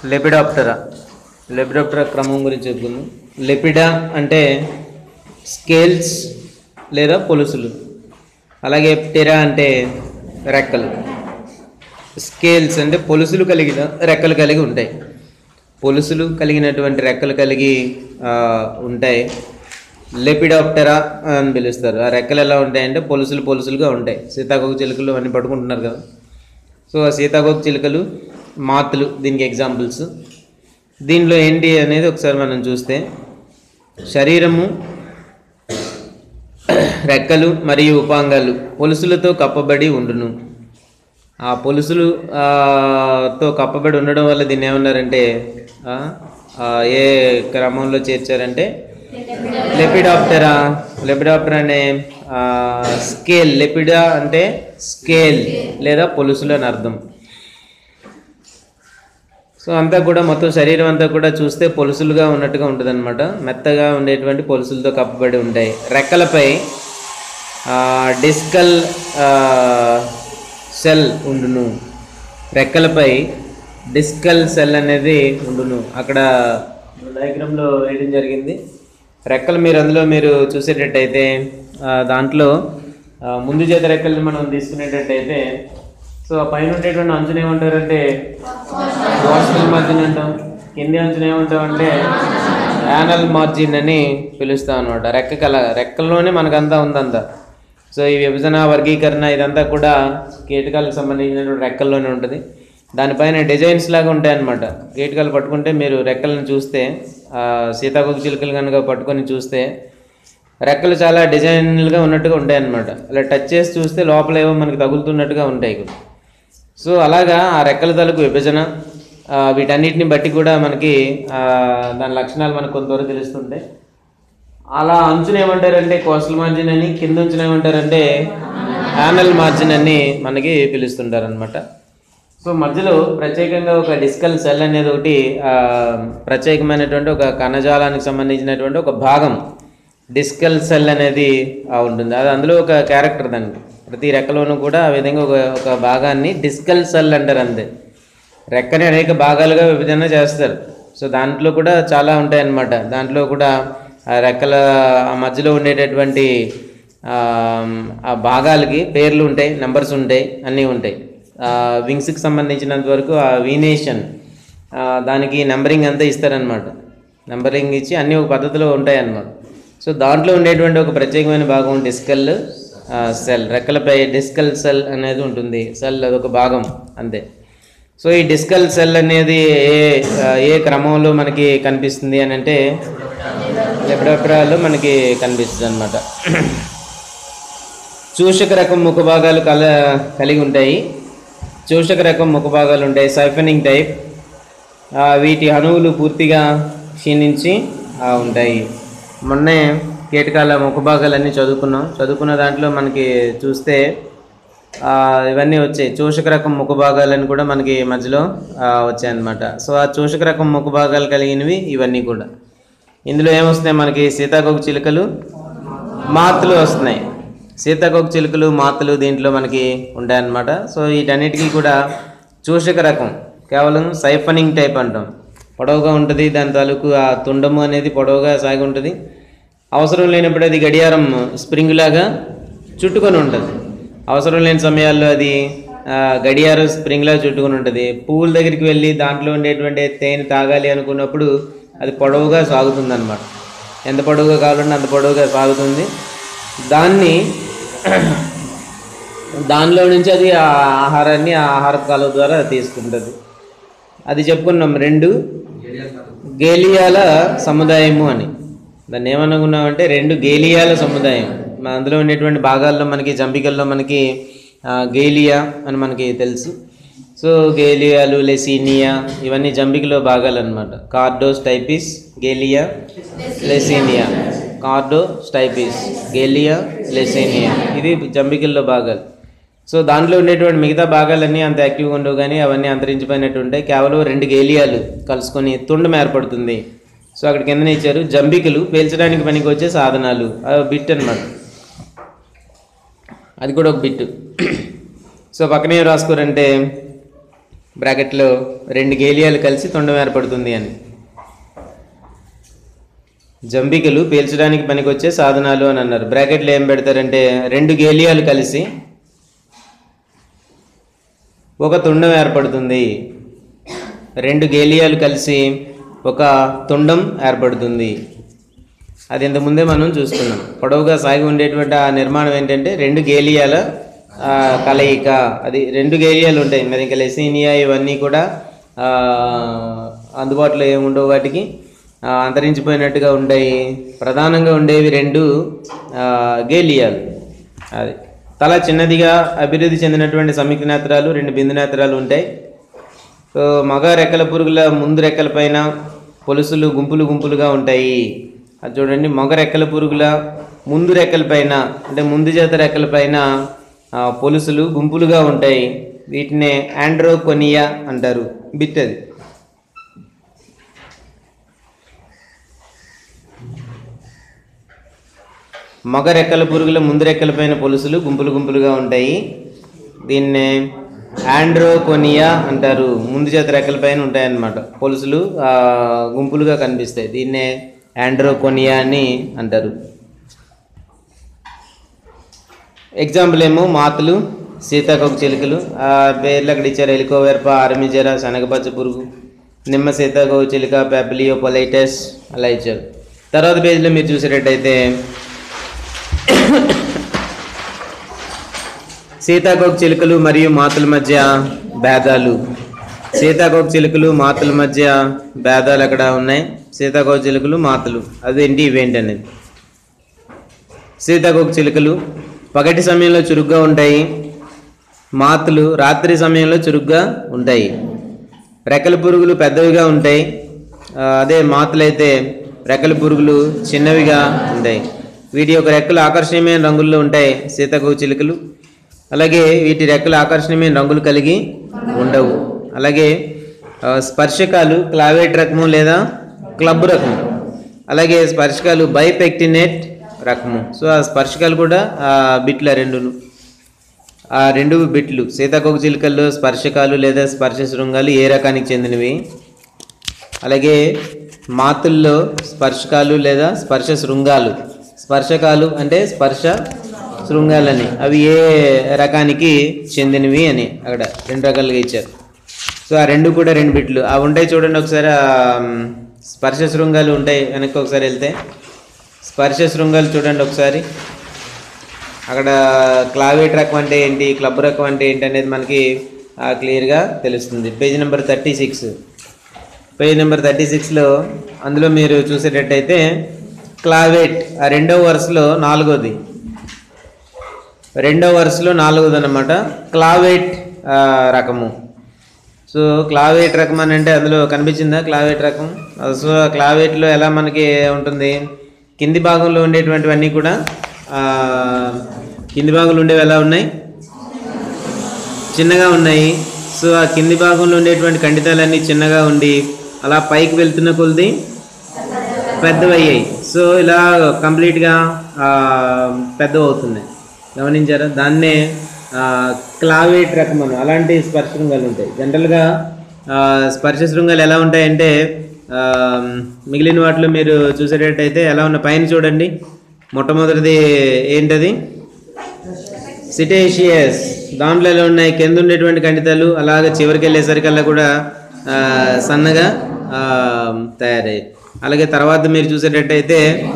లెపిడాప్టరా లెపిడాప్టరా క్రమం గురించి చెప్పుకుందాం లెపిడా అంటే స్కేల్స్ లేదా పొలుసులు అలాగే ప్టెరా అంటే రెక్కలు స్కేల్స్ అంటే పొలుసులు కలిగిన రెక్కలు కలిగి ఉంటాయి పొలుసులు కలిగినటువంటి రెక్కలు కలిగి ఆ, ఉంటాయి లెపిడాప్టెరా అని పిలుస్తారు ఆ రెక్కలు ఎలా ఉంటాయంటే పొలుసులు పొలుసులుగా ఉంటాయి సీతాకోక చిలుకలు అన్నీ పట్టుకుంటున్నారు కదా సో ఆ సీతాకోక చిలుకలు మాతులు దీనికి ఎగ్జాంపుల్స్ దీనిలో ఏంటి అనేది ఒకసారి మనం చూస్తే శరీరము రెక్కలు మరియు ఉపాంగాలు పొలుసులతో కప్పబడి ఉండును ఆ పొలుసులు ఆ, తో కప్పబడి ఉండడం వల్ల దీన్ని ఏమన్నారంటే ఆ, ఆ, ఏ క్రమంలో చేర్చారంటే లెపిడాప్టరా లెపిడాప్టర్ అనే ఆ, స్కేల్ లెపిడా అంటే స్కేల్ లేదా పొలుసులు అని అర్థం సో అంతా కూడా మొత్తం శరీరం అంతా కూడా చూస్తే పొలుసులుగా ఉన్నట్టుగా ఉంటుంది మెత్తగా ఉండేటువంటి పొలుసులతో కప్పబడి ఉంటాయి రెక్కలపై ఆ, డిస్కల్ ఆ, సెల్ ఉండును రెక్కలపై డిస్కల్ సెల్ అనేది ఉండును అక్కడ డయాగ్రామ్లో వేయడం జరిగింది రెక్కలు మీరు అందులో మీరు చూసేటట్టయితే ఆ, దాంట్లో ఆ, ముందు చేత రెక్కల్ని మనం తీసుకునేటట్టయితే సో ఆ పైన ఉండేటువంటి అంచున ఏమంటారంటే వాస్టల్ మార్జిన్ అంటాం కింది అంచున ఏమంటాం అంటే యానల్ మార్జిన్ అని పిలుస్తాం అనమాట రెక్క కల రెక్కల్లోనే మనకంతా ఉందంతా సో ఈ విభజన వర్గీకరణ ఇదంతా కూడా కీటకాలకు సంబంధించినటువంటి రెక్కల్లోనే ఉంటుంది దానిపైన డిజైన్స్ లాగా ఉంటాయి అన్నమాట కీటకాలు పట్టుకుంటే మీరు రెక్కలను చూస్తే ఆ, సీతాకోక చిలుకలు కనుక పట్టుకొని చూస్తే రెక్కలు చాలా డిజైన్లుగా ఉన్నట్టుగా ఉంటాయి అన్నమాట అలా టచ్ చేసి చూస్తే లోపల ఏవో మనకి తగులుతున్నట్టుగా ఉంటాయి ఇక్కడ. సో అలాగా ఆ రెక్కల తలకు విభజన ఆ, వీటన్నిటిని బట్టి కూడా మనకి ఆ, దాని లక్షణాలు మనకు కొంతవరకు తెలుస్తుంటాయి అలా అంచున ఏమంటారంటే కోస్టల్ మార్జిన్ అని కింద అంచున ఏమంటారంటే యానల్ మార్జిన్ అని మనకి పిలుస్తుంటారు అనమాట సో మధ్యలో ప్రత్యేకంగా ఒక డిస్కల్ సెల్ అనేది ఒకటి ఆ, ప్రత్యేకమైనటువంటి ఒక కణజాలానికి సంబంధించినటువంటి ఒక భాగం డిస్కల్ సెల్ అనేది ఆ, ఉంటుంది అది అందులో ఒక క్యారెక్టర్ దానికి ప్రతి రెక్కలోనూ కూడా ఆ విధంగా ఒక ఒక భాగాన్ని డిస్కల్ సెల్ అంటారు అంతే రెక్కని అనేక భాగాలుగా విభజన చేస్తారు సో దాంట్లో కూడా చాలా ఉంటాయి అన్నమాట దాంట్లో కూడా ఆ రెక్కల ఆ మధ్యలో ఉండేటటువంటి ఆ, ఆ భాగాలకి పేర్లు ఉంటాయి నెంబర్స్ ఉంటాయి అన్నీ ఉంటాయి వింగ్స్కి సంబంధించినంత వరకు ఆ వీనేషన్ దానికి నెంబరింగ్ అంతా ఇస్తారనమాట నెంబరింగ్ ఇచ్చి అన్నీ ఒక పద్ధతిలో ఉంటాయి అన్నమాట సో దాంట్లో ఉండేటువంటి ఒక ప్రత్యేకమైన భాగం డిస్కల్ సెల్ రెక్కలపై డిస్కల్ సెల్ అనేది ఉంటుంది సెల్ అదొక భాగం అంతే సో ఈ డిస్కల్ సెల్ అనేది ఏ ఆ, ఏ క్రమంలో మనకి కనిపిస్తుంది అని అంటే లెప్డోప్రాలో మనకి కనిపిస్తుంది అనమాట చూషక రకం ముఖభాగాలు కల కలిగి ఉంటాయి చూషక రకం ముఖభాగాలు ఉంటాయి సైఫనింగ్ టైప్ ఆ, వీటి అణువులు పూర్తిగా క్షీణించి ఆ, ఉంటాయి మొన్నే కీటకాల ముఖభాగాలన్నీ చదువుకున్నాం చదువుకున్న దాంట్లో మనకి చూస్తే ఆ, ఇవన్నీ వచ్చాయి చూషక రకం ముఖభాగాలని కూడా మనకి మధ్యలో ఆ, వచ్చాయన్నమాట సో ఆ చూషక రకం ముఖభాగాలు కలిగినవి ఇవన్నీ కూడా ఇందులో ఏమొస్తున్నాయి మనకి సీతాకోక చిలుకలు మాతులు వస్తున్నాయి సీతాకోక చిలుకలు మాతులు దీంట్లో మనకి ఉంటాయన్నమాట సో వీటన్నిటికీ కూడా చూషక రకం కేవలం సైఫనింగ్ టైప్ అంటాం పొడవుగా ఉంటుంది దాని తాలూకు ఆ తుండము అనేది పొడవుగా సాగి ఉంటుంది అవసరం లేనప్పుడు అది గడియారం స్ప్రింగ్ లాగా చుట్టుకొని ఉంటుంది అవసరం లేని సమయాల్లో అది ఆ, గడియారం స్ప్రింగ్ లాగా చుట్టుకొని ఉంటుంది పువ్వుల దగ్గరికి వెళ్ళి దాంట్లో ఉండేటువంటి తేనె తాగాలి అనుకున్నప్పుడు అది పొడవుగా సాగుతుంది అనమాట ఎంత పొడవుగా కావాలంటే అంత పొడవుగా సాగుతుంది దాన్ని దానిలో నుంచి అది ఆ ఆహారాన్ని ఆ ఆహార కాలువ ద్వారా తీసుకుంటుంది అది చెప్పుకున్నాం రెండు గేలియాల సముదాయము అని దాన్ని ఏమనుకున్నామంటే రెండు గేలియాల సముదాయం మన అందులో ఉండేటువంటి భాగాల్లో మనకి జంపికల్లో మనకి ఆ, గేలియా అని మనకి తెలుసు సో గేలియాలు లెసీనియా ఇవన్నీ జంపికలో భాగాలు అనమాట కార్డోస్ టైపిస్ గేలియా లెసీనియా కార్డో స్టైపిస్ గేలియా లెసేనియా ఇది జంబికల్లో భాగాలు సో దాంట్లో ఉండేటువంటి మిగతా భాగాలన్నీ అంత యాక్టివ్గా ఉండవు కానీ అవన్నీ అంతరించిపోయినట్టు ఉంటాయి కేవలం రెండు గేలియాలు కలుసుకొని తుండం ఏర్పడుతుంది సో అక్కడ కిందనే ఇచ్చారు జంబికలు పేల్చడానికి పనికి వచ్చే సాధనాలు అవి బిట్ అన్నమాట అది కూడా ఒక బిట్ సో పక్కనే ఏం రాసుకోరంటే బ్రాకెట్లో రెండు గేలియాలు కలిసి తొండం ఏర్పడుతుంది అని జంబికలు పీల్చడానికి పనికొచ్చే సాధనాలు అని అన్నారు బ్రాకెట్లో ఏం పెడతారంటే రెండు గేలియాలు కలిసి ఒక తుండం ఏర్పడుతుంది రెండు గేలియాలు కలిసి ఒక తుండం ఏర్పడుతుంది అది ఇంతకుముందే మనం చూసుకున్నాం పొడవుగా సాగి ఉండేటువంటి ఆ నిర్మాణం ఏంటంటే రెండు గేలియాల ఆ, కలయిక అది రెండు గేలియాలు ఉంటాయి మరి ఇంకా లెసీనియా ఇవన్నీ కూడా ఆ, అందుబాటులో ఏముండవు వాటికి ఆ, అంతరించిపోయినట్టుగా ఉంటాయి ప్రధానంగా ఉండేవి రెండు ఆ, గేలియాలు అది తల చిన్నదిగా అభివృద్ధి చెందినటువంటి సంయుక్త నేత్రాలు రెండు బిందు నేత్రాలు ఉంటాయి సో మగ రెక్కల పురుగుల ముందు రెక్కల పైన పొలుసులు గుంపులు గుంపులుగా ఉంటాయి అది చూడండి మగ రెక్కల పురుగుల ముందు రెక్కల పైన అంటే ముందు చేత రెక్కల పైన ఆ, పొలుసులు గుంపులుగా ఉంటాయి వీటినే ఆండ్రోకొనియా అంటారు బిట్ అది మగ రెక్కల పురుగుల ముందు రెక్కల పైన పొలుసులు గుంపులు గుంపులుగా ఉంటాయి దీన్నే ఆండ్రోకోనియా అంటారు ముందు చేత రెక్కల పైన ఉంటాయన్నమాట పొలుసులు ఆ, గుంపులుగా కనిపిస్తాయి దీన్నే ఆండ్రోకోనియా అని అంటారు ఎగ్జాంపుల్ ఏమో మాతులు సీతాకోక చిలుకలు ఆ పేర్లు అక్కడ ఇచ్చారు ఎలికోవెర్ప ఆర్మిజర శనగపచ్చ పురుగు నిమ్మ సీతాకోక చిలుక పెప్లియో పొలైటస్ అలా ఇచ్చారు తర్వాత పేజీలో మీరు చూసేటట్టయితే సీతాకోక చిలుకలు మరియు మాతుల మధ్య భేదాలు సీతాకోక చిలుకలు మాతుల మధ్య భేదాలు అక్కడ ఉన్నాయి సీతాకోక చిలుకలు మాతులు అదేంటి ఇవేంటి అనేది సీతాకోక చిలుకలు పగటి సమయంలో చురుగ్గా ఉంటాయి మాతులు రాత్రి సమయంలో చురుగ్గా ఉంటాయి రెక్కల పురుగులు పెద్దవిగా ఉంటాయి ఆ, అదే మాతులైతే రెక్కల పురుగులు చిన్నవిగా ఉంటాయి వీటి యొక్క రెక్కలు ఆకర్షణీయమైన రంగుల్లో ఉంటాయి సీతాకోక చిలుకలు అలాగే వీటి రెక్కలు ఆకర్షణీయమైన రంగులు కలిగి ఉండవు అలాగే ఆ, స్పర్శకాలు క్లావేట్ రకము లేదా క్లబ్ రకము అలాగే స్పర్శకాలు బైపెక్టినేట్ రకము సో ఆ స్పర్శకాలు కూడా ఆ బిట్ల రెండును ఆ రెండు బిట్లు సీతాకోక చిలుకల్లో స్పర్శకాలు లేదా స్పర్శ శృంగాలు ఏ రకానికి చెందినవి అలాగే మాతుల్లో స్పర్శకాలు లేదా స్పర్శ శృంగాలు స్పర్శకాలు అంటే స్పర్శ శృంగాలని అవి ఏ రకానికి చెందినవి అని అక్కడ రెండు రకాలుగా ఇచ్చారు సో ఆ రెండు కూడా రెండు బిట్లు అవి ఉంటాయి చూడండి ఒకసారి ఆ, మ్, స్పర్శ శృంగాలు ఉంటాయి వెనక్కి ఒకసారి వెళ్తే స్పర్శ శృంగాలు చూడండి ఒకసారి అక్కడ క్లావేట్ రకం అంటే ఏంటి క్లబ్ రకం అంటే ఏంటి అనేది మనకి ఆ, క్లియర్గా తెలుస్తుంది page number thirty six page number thirty సిక్స్లో అందులో మీరు చూసేటట్టయితే క్లావేట్ ఆ రెండవ వరుసలో నాలుగోది రెండవ వరుసలో నాలుగోది అనమాట క్లావేట్ ఆ, రకము సో క్లావేట్ రకం అని అంటే అందులో కనిపించిందా క్లావేట్ రకం సో ఆ క్లావేట్లో ఎలా మనకి ఉంటుంది కింది భాగంలో ఉండేటువంటివన్నీ కూడా ఆ, కింది భాగంలో ఉండేవి ఎలా ఉన్నాయి చిన్నగా ఉన్నాయి సో ఆ కింది భాగంలో ఉండేటువంటి ఖండితాలన్నీ చిన్నగా ఉండి అలా పైకి వెళ్తున్న కొలది పెద్దవయ్యాయి సో ఇలా కంప్లీట్గా పెద్దవి అవుతున్నాయి గమనించారా దాన్నే ఆ, క్లావేట్ రకం అని అలాంటి స్పర్శ శృంగాలు ఉంటాయి జనరల్గా ఆ, స్పర్శ శృంగాలు ఎలా ఉంటాయంటే ఆ, మిగిలిన వాటిలో మీరు చూసేటట్టయితే ఎలా ఉన్న పైన చూడండి మొట్టమొదటిది ఏంటది సిటేషియస్ దాంట్లో ఎలా ఉన్నాయి కింద ఉండేటువంటి ఖండితాలు అలాగే చివరికి వెళ్ళేసరికల్లా కూడా ఆ, సన్నగా ఆ, తయారయ్యాయి అలాగే తర్వాత మీరు చూసేటట్టయితే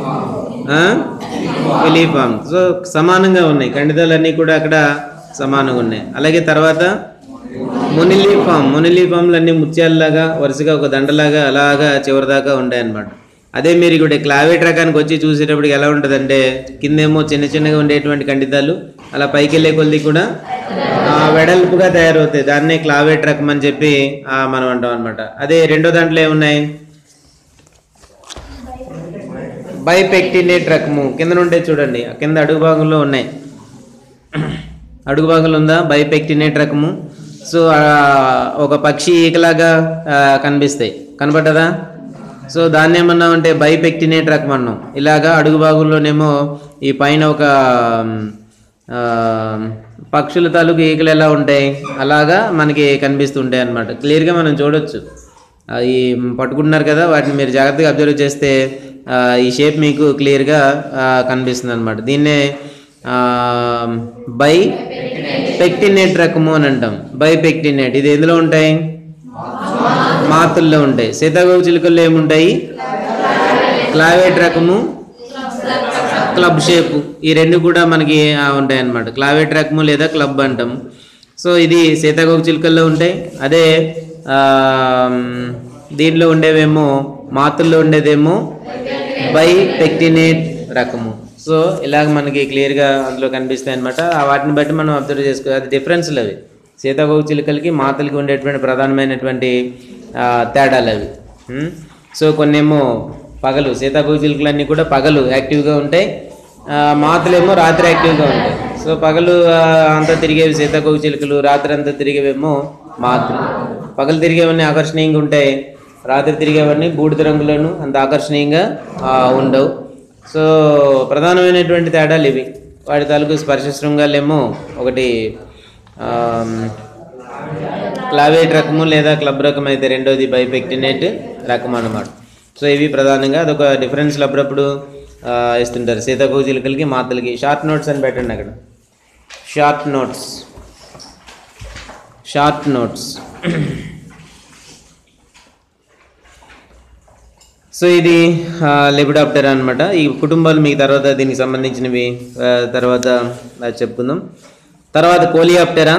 ఫిలిఫామ్ సో సమానంగా ఉన్నాయి ఖండితాలన్నీ కూడా అక్కడ సమానంగా ఉన్నాయి అలాగే తర్వాత మునిలీఫామ్ మునిలీఫామ్లు అన్ని ముత్యాలలాగా వరుసగా ఒక దండలాగా అలాగా చివరి దాకా ఉంటాయన్నమాట అదే మీరు ఇక్కడ క్లావేట్ రకానికి వచ్చి చూసేటప్పటికి ఎలా ఉంటుందంటే కిందేమో చిన్న చిన్నగా ఉండేటువంటి ఖండితాలు అలా పైకి వెళ్ళే కొద్ది కూడా ఆ, వెడల్పుగా తయారవుతాయి దాన్నే క్లావేట్ రకం అని చెప్పి ఆ, మనం అంటాం అనమాట అదే రెండో దాంట్లో ఏమున్నాయి బైపెక్టినేట్ రకము కింద నుండే చూడండి ఆ కింద అడుగు భాగంలో ఉన్నాయి అడుగు భాగంలో ఉందా బైపెక్టినేట్ రకము సో ఆ, ఒక పక్షి ఈకలాగా ఆ, కనిపిస్తాయి కనబడ్డదా సో దాన్ని ఏమన్నా అంటే బైపెక్టినేట్ రకం అన్నాం ఇలాగా అడుగు భాగంలోనేమో ఈ పైన ఒక ఆ, పక్షుల తాలూకు ఈకలు ఎలా ఉంటాయి అలాగా మనకి కనిపిస్తుంటాయి అన్నమాట క్లియర్గా మనం చూడొచ్చు అవి పట్టుకుంటున్నారు కదా వాటిని మీరు జాగ్రత్తగా అబ్జర్వ్ చేస్తే ఆ, ఈ షేప్ మీకు క్లియర్గా కనిపిస్తుంది అనమాట దీన్నే బై పెక్టినేట్ రకము అని అంటాం బై పెక్టినేట్ ఇది ఎందులో ఉంటాయి మాతుల్లో ఉంటాయి సీతాకోక చిలుకల్లో ఏముంటాయి క్లావేట్ రకము క్లబ్ షేప్ ఈ రెండు కూడా మనకి ఆ, ఉంటాయి అన్నమాట క్లావేట్ రకము లేదా క్లబ్ అంటాం సో ఇది సీతాకోక చిలుకల్లో ఉంటాయి అదే ఆ, దీనిలో ఉండేవేమో మాతుల్లో ఉండేదేమో బై పెక్టినేట్ రకము సో ఇలాగ మనకి క్లియర్గా అందులో కనిపిస్తాయి అనమాట వాటిని బట్టి మనం అబ్జర్వ్ చేసుకో అది డిఫరెన్స్లు అవి సీతాకోక చిలుకలకి మాతలకి ఉండేటువంటి ప్రధానమైనటువంటి ఆ, తేడాలు అవి ఉం? సో కొన్నేమో పగలు సీతాకోక చిలుకలన్నీ కూడా పగలు యాక్టివ్గా ఉంటాయి ఆ, మాతలేమో రాత్రి యాక్టివ్గా ఉంటాయి సో పగలు ఆ, అంతా తిరిగేవి సీతాకోక చిలుకలు రాత్రి అంతా తిరిగేవేమో మాతలు పగలు తిరిగేవన్నీ ఆకర్షణీయంగా ఉంటాయి రాత్రి తిరిగేవన్నీ బూడిద రంగులోను అంత ఆకర్షణీయంగా ఆ, ఉండవు సో ప్రధానమైనటువంటి తేడాలు ఇవి వాటి తాలూకు స్పర్శ శృంగాలేమో ఒకటి ఆమ్, క్లావేట్ రకము లేదా క్లబ్ రకం అయితే రెండోది బైపెక్టినేట్ రకం అన్నమాట సో ఇవి ప్రధానంగా అదొక డిఫరెన్స్లు అప్పుడప్పుడు ఆ, ఇస్తుంటారు సీతాకోక చిలుకలకి మాతలకి షార్ట్ నోట్స్ అని పెట్టండి అక్కడ short notes short notes so ఇది లెబిడాప్టర్ అనమాట ఈ కుటుంబాలు మీకు తర్వాత దీనికి సంబంధించినవి ఆ, తర్వాత ఆ, చెప్పుకుందాం తర్వాత కోలియాప్టెరా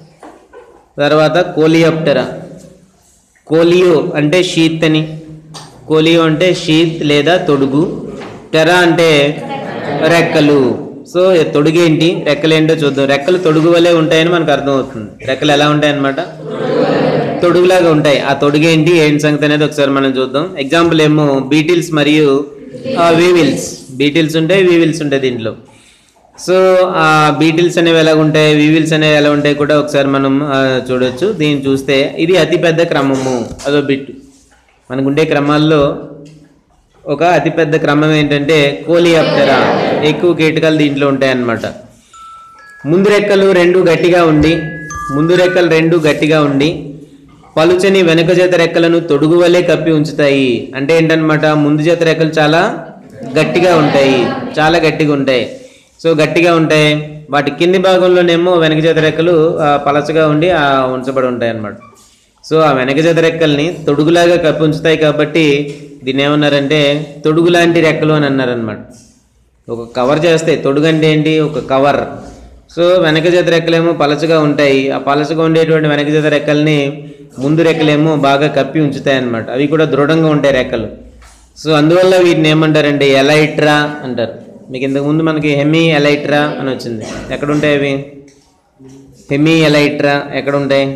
తర్వాత కోలియాప్టెరా కోలియో అంటే షీత్ అని కోలియో అంటే షీత్ లేదా తొడుగు టెరా అంటే రెక్కలు సో ఈ తొడుగు ఏంటి రెక్కలు ఏంటో చూద్దాం రెక్కలు తొడుగు వలె ఉంటాయని మనకు అర్థమవుతుంది రెక్కలు ఎలా ఉంటాయన్నమాట తొడుగులాగా ఉంటాయి ఆ తొడుగు ఏంటి ఏంటి సంగతి అనేది ఒకసారి మనం చూద్దాం ఎగ్జాంపుల్ ఏమో బీటిల్స్ మరియు వీవిల్స్ బీటిల్స్ ఉంటాయి వీవిల్స్ ఉంటాయి దీంట్లో సో ఆ బీటిల్స్ అనేవి ఎలా ఉంటాయి వీవిల్స్ అనేవి ఎలా ఉంటాయి కూడా ఒకసారి మనం ఆ, చూడొచ్చు దీన్ని చూస్తే ఇది అతిపెద్ద క్రమము అదో బిట్ మనకు ఉండే క్రమాల్లో ఒక అతిపెద్ద క్రమం ఏంటంటే కోలియాప్టెరా ఎక్కువ కీటకాలు దీంట్లో ఉంటాయన్నమాట ముందు రెక్కలు రెండు గట్టిగా ఉండి ముందు రెక్కలు రెండు గట్టిగా ఉండి పలుచని వెనుక జత రెక్కలను తొడుగు వలె కప్పి ఉంచుతాయి అంటే ఏంటన్నమాట ముందు జత రెక్కలు చాలా గట్టిగా ఉంటాయి చాలా గట్టిగా ఉంటాయి సో గట్టిగా ఉంటాయి వాటి కింది భాగంలోనేమో వెనక జత రెక్కలు ఆ, పలచగా ఉండి ఆ, ఉంచబడి ఉంటాయి అన్నమాట సో ఆ వెనక జత రెక్కల్ని తొడుగులాగా కప్పి ఉంచుతాయి కాబట్టి దీన్ని ఏమన్నారంటే తొడుగు లాంటి రెక్కలు అని అన్నారనమాట ఒక కవర్ చేస్తే తొడుగు అంటే ఏంటి ఒక కవర్ సో వెనక జత రెక్కలేమో పలచగా ఉంటాయి ఆ పలచగా ఉండేటువంటి వెనక జత రెక్కల్ని ముందు రెక్కలేమో బాగా కప్పి ఉంచుతాయి అన్నమాట అవి కూడా దృఢంగా ఉంటాయి రెక్కలు సో అందువల్ల వీటిని ఏమంటారంటే ఎలైట్రా అంటారు మీకు ఇంతకు ముందు మనకి హెమీ ఎలైట్రా అని వచ్చింది ఎక్కడ ఉంటాయి అవి హెమీ ఎలైట్రా ఎక్కడ ఉంటాయి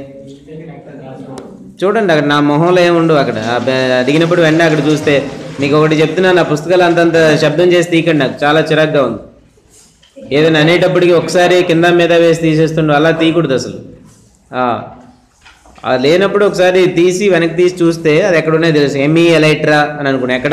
చూడండి అక్కడ నా మొహంలో ఏముండు అక్కడ ఆ బె- అడిగినప్పుడు వెంటనే అక్కడ చూస్తే మీకు ఒకటి చెప్తున్నాను నా పుస్తకాలు అంతంత శబ్దం చేసి తీయకండి నాకు చాలా చిరాగ్గా ఉంది ఏదైనా అనేటప్పటికి ఒకసారి కింద మీద వేసి తీసేస్తుండు అలా తీయకూడదు అసలు ఆ, ఆ లేనప్పుడు ఒకసారి తీసి వెనక్కి తీసి చూస్తే అది ఎక్కడ ఉన్నాయో తెలుసు హెమీ ఎలైట్రా అని అనుకున్నా ఎక్కడ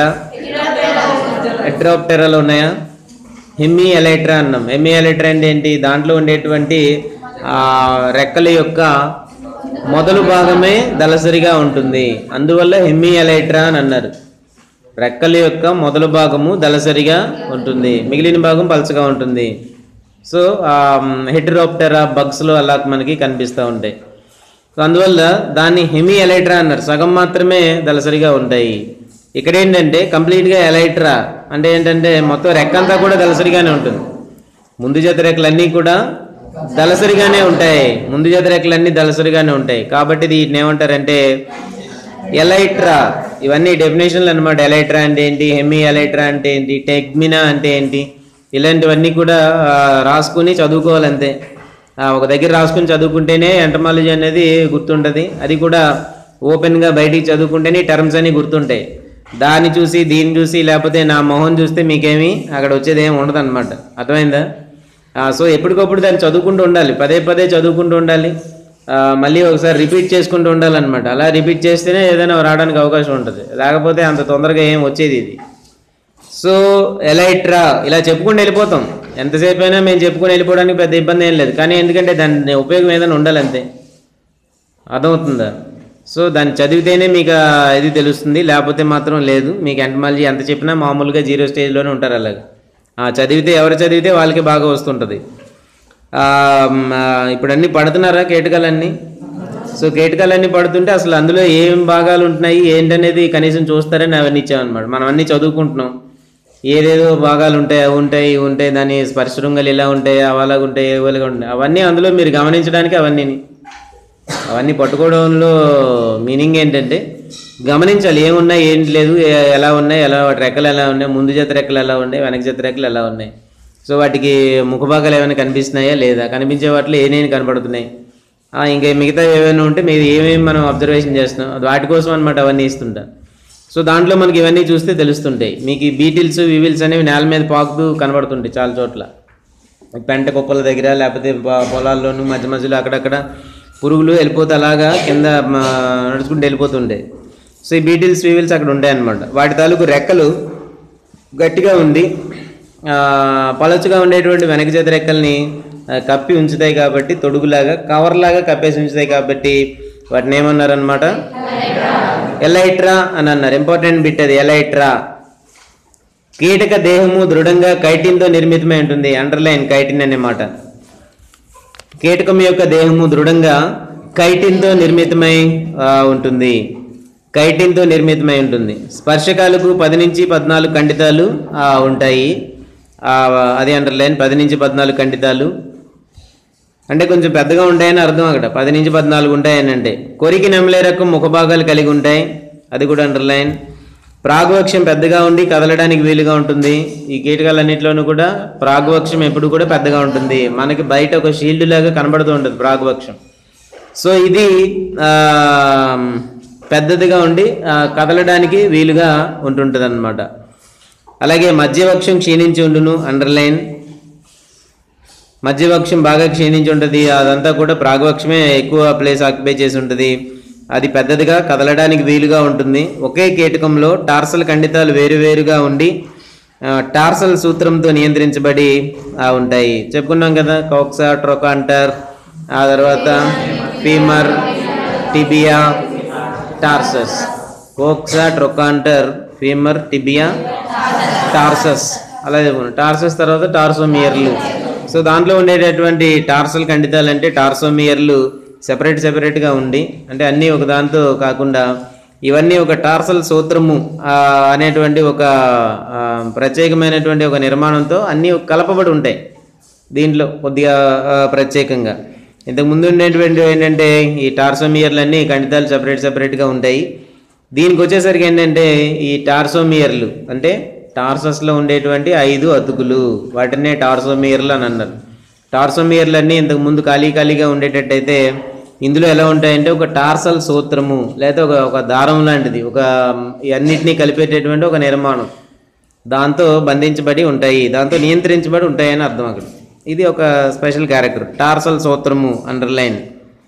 ఎట్రాప్టెరాలో ఉన్నాయా హెమీ ఎలైట్రా అన్నాం హెమీ ఎలైట్రా అంటే ఏంటి దాంట్లో ఉండేటువంటి ఆ రెక్కల యొక్క మొదలు భాగమే దళసరిగా ఉంటుంది అందువల్ల హెమీ ఎలైట్రా అని అన్నారు రెక్కల యొక్క మొదలు భాగము దళసరిగా ఉంటుంది మిగిలిన భాగం పలచగా ఉంటుంది సో హెటరోప్టెరా బగ్స్లో అలా మనకి కనిపిస్తూ ఉంటాయి సో అందువల్ల దాన్ని హెమీ ఎలైట్రా అన్నారు సగం మాత్రమే దళసరిగా ఉంటాయి ఇక్కడ ఏంటంటే కంప్లీట్గా ఎలైట్రా అంటే ఏంటంటే మొత్తం రెక్కంతా కూడా దళసరిగానే ఉంటుంది ముందు జత రెక్కలన్నీ కూడా దళసరిగానే ఉంటాయి ముందు జత రెక్కలన్నీ దళసరిగానే ఉంటాయి కాబట్టి వీటిని ఏమంటారంటే ఎలైట్రా ఇవన్నీ డెఫినేషన్లు అనమాట ఎలైట్రా అంటే ఏంటి హెమీ ఎలైట్రా అంటే ఏంటి టెగ్మినా అంటే ఏంటి ఇలాంటివన్నీ కూడా ఆ, రాసుకుని చదువుకోవాలి అంతే ఆ, ఒక దగ్గర రాసుకుని చదువుకుంటేనే ఎంటమాలజీ అనేది గుర్తుంటుంది అది కూడా ఓపెన్గా బయటికి చదువుకుంటేనే టర్మ్స్ అని గుర్తుంటాయి దాన్ని చూసి దీన్ని చూసి లేకపోతే నా మొహం చూస్తే మీకేమి అక్కడ వచ్చేది ఏమి ఉండదు అనమాట అర్థమైందా ఆ, సో ఎప్పటికప్పుడు దాన్ని చదువుకుంటూ ఉండాలి పదే పదే చదువుకుంటూ ఉండాలి ఆ, మళ్ళీ ఒకసారి రిపీట్ చేసుకుంటూ ఉండాలన్నమాట అలా రిపీట్ చేస్తేనే ఏదైనా రావడానికి అవకాశం ఉంటుంది లేకపోతే అంత తొందరగా ఏం వచ్చేది ఇది సో ఎలైట్రా ఇలా చెప్పుకుంటూ వెళ్ళిపోతాం ఎంతసేపు అయినా మేము చెప్పుకొని వెళ్ళిపోవడానికి పెద్ద ఇబ్బంది ఏం లేదు కానీ ఎందుకంటే దాని ఉపయోగం ఏదైనా ఉండాలి అంతే అర్థమవుతుందా సో దాన్ని చదివితేనే మీకు ఆ ఇది తెలుస్తుంది లేకపోతే మాత్రం లేదు మీకు ఎంటమాలజీ ఎంత చెప్పినా మామూలుగా జీరో స్టేజ్లోనే ఉంటారు అలాగ ఆ, చదివితే ఎవరు చదివితే వాళ్ళకి బాగా వస్తుంటుంది ఆ, మ్, ఆ, ఇప్పుడు అన్నీ పడుతున్నారా కీటకాలన్నీ సో కీటకాలన్నీ పడుతుంటే అసలు అందులో ఏం భాగాలు ఉంటున్నాయి ఏంటనేది కనీసం చూస్తారని అవన్నీ ఇచ్చామన్నమాట మనం అన్నీ చదువుకుంటున్నాం ఏదేదో భాగాలు ఉంటాయి అవి ఉంటాయి ఇవి ఉంటాయి దాని స్పర్శృంగలు ఇలా ఉంటాయి అవలాగా ఉంటాయి ఇవ్వలుగా ఉంటాయి అవన్నీ అందులో మీరు గమనించడానికి అవన్నీ అవన్నీ పట్టుకోవడంలో మీనింగ్ ఏంటంటే గమనించాలి ఏమున్నాయి ఏంటి లేదు ఏ- ఎలా ఉన్నాయి ఎలా వాటి రెక్కలు ఎలా ఉన్నాయి ముందు జత రెక్కలు ఎలా ఉన్నాయి వెనక జత రెక్కలు ఎలా ఉన్నాయి సో వాటికి ముఖభాగాలు ఏమైనా కనిపిస్తున్నాయా లేదా కనిపించే వాటిలో ఏమేమి కనపడుతున్నాయి ఆ, ఇంకా మిగతా ఏమైనా ఉంటే మీరు ఏమేమి మనం అబ్జర్వేషన్ చేస్తున్నాం అది వాటి కోసం అనమాట అవన్నీ ఇస్తుంటా సో దాంట్లో మనకి ఇవన్నీ చూస్తే తెలుస్తుంటాయి మీకు ఈ బీటిల్స్ వివిల్స్ అనేవి నేల మీద పాకుతూ కనబడుతుంటాయి చాలా చోట్ల పెంట కుప్పల దగ్గర లేకపోతే పొ- పొలాల్లోనూ మధ్య మధ్యలో అక్కడక్కడ పురుగులు వెళ్ళిపోతే అలాగా కింద మ, నడుచుకుంటూ వెళ్ళిపోతుండే సో ఈ బీటిల్స్ వీవిల్స్ అక్కడ ఉంటాయి అన్నమాట వాటి తాలూకు రెక్కలు గట్టిగా ఉండి ఆ, పలచగా ఉండేటువంటి వెనక చేతి రెక్కల్ని ఆ, కప్పి ఉంచుతాయి కాబట్టి తొడుగులాగా కవర్లాగా కప్పేసి ఉంచుతాయి కాబట్టి వాటిని ఏమన్నారనమాట ఎలైట్రా అని అన్నారు ఇంపార్టెంట్ బిట్ అది ఎలైట్రా కీటక దేహము దృఢంగా కైటిన్తో నిర్మితమై ఉంటుంది అండర్లైన్ కైటిన్ అనే మాట కీటకం యొక్క దేహము దృఢంగా కైటిన్తో నిర్మితమై ఆ, ఉంటుంది కైటిన్తో నిర్మితమై ఉంటుంది స్పర్శకాలకు పది నుంచి పద్నాలుగు ఖండితాలు ఆ, ఉంటాయి ఆ, అది అండర్లైన్ పది నుంచి పద్నాలుగు ఖండితాలు అంటే కొంచెం పెద్దగా ఉంటాయని అర్థం అక్కడ పది నుంచి పద్నాలుగు ఉంటాయని అంటే కొరికి నెమలే రకం ముఖభాగాలు కలిగి ఉంటాయి అది కూడా అండర్లైన్ ప్రాగ్వక్షం పెద్దగా ఉండి కదలడానికి వీలుగా ఉంటుంది ఈ కీటకాలన్నింటిలోనూ కూడా ప్రాగ్వక్షం ఎప్పుడు కూడా పెద్దగా ఉంటుంది మనకి బయట ఒక షీల్డ్ లాగా కనబడుతూ ఉంటుంది ప్రాగ్వక్షం సో ఇది ఆ, పెద్దదిగా ఉండి ఆ, కదలడానికి వీలుగా ఉంటుంటుంది అనమాట అలాగే మధ్యవక్షం క్షీణించి ఉండును అండర్లైన్ మధ్యవక్షం బాగా క్షీణించి ఉంటుంది అదంతా కూడా ప్రాగవక్షమే ఎక్కువ ప్లేస్ ఆక్యుపై చేసి ఉంటుంది అది పెద్దదిగా కదలడానికి వీలుగా ఉంటుంది ఒకే కీటకంలో టార్సల్ ఖండితాలు వేరువేరుగా ఉండి ఆ, టార్సల్ సూత్రంతో నియంత్రించబడి ఆ, ఉంటాయి చెప్పుకున్నాం కదా కోక్సా ట్రోకాంటర్ ఆ తర్వాత femur tibia tarsus coxa trochanter femur tibia tarsus అలా చెప్పుకున్నాం టార్సస్ తర్వాత టార్సోమియర్లు సో దాంట్లో ఉండేటటువంటి టార్సల్ ఖండితాలు అంటే టార్సోమియర్లు సెపరేట్ సెపరేట్గా ఉండి అంటే అన్నీ ఒక దాంతో కాకుండా ఇవన్నీ ఒక టార్సల్ సూత్రము ఆ, అనేటువంటి ఒక ఆ, ప్రత్యేకమైనటువంటి ఒక నిర్మాణంతో అన్నీ కలపబడి ఉంటాయి దీంట్లో కొద్దిగా ఆ, ప్రత్యేకంగా ఇంతకు ముందు ఉండేటువంటి ఏంటంటే ఈ టార్సోమియర్లు అన్నీ ఖండితాలు సపరేట్ సపరేట్గా ఉంటాయి దీనికి వచ్చేసరికి ఏంటంటే ఈ టార్సోమియర్లు అంటే టార్సస్లో ఉండేటువంటి ఐదు అతుకులు వాటినే టార్సోమియర్లు అని అన్నారు టార్సోమియర్లు అన్నీ ఇంతకు ముందు ఖాళీ ఖాళీగా ఉండేటట్టయితే ఇందులో ఎలా ఉంటాయంటే ఒక టార్సల్ సూత్రము లేదా ఒక ఒక దారం లాంటిది ఒక ఈ అన్నిటినీ కలిపేటటువంటి ఒక నిర్మాణం దాంతో బంధించబడి ఉంటాయి దాంతో నియంత్రించబడి ఉంటాయని అర్థం అక్కడ ఇది ఒక స్పెషల్ క్యారెక్టర్ టార్సల్ సూత్రము అండర్లైన్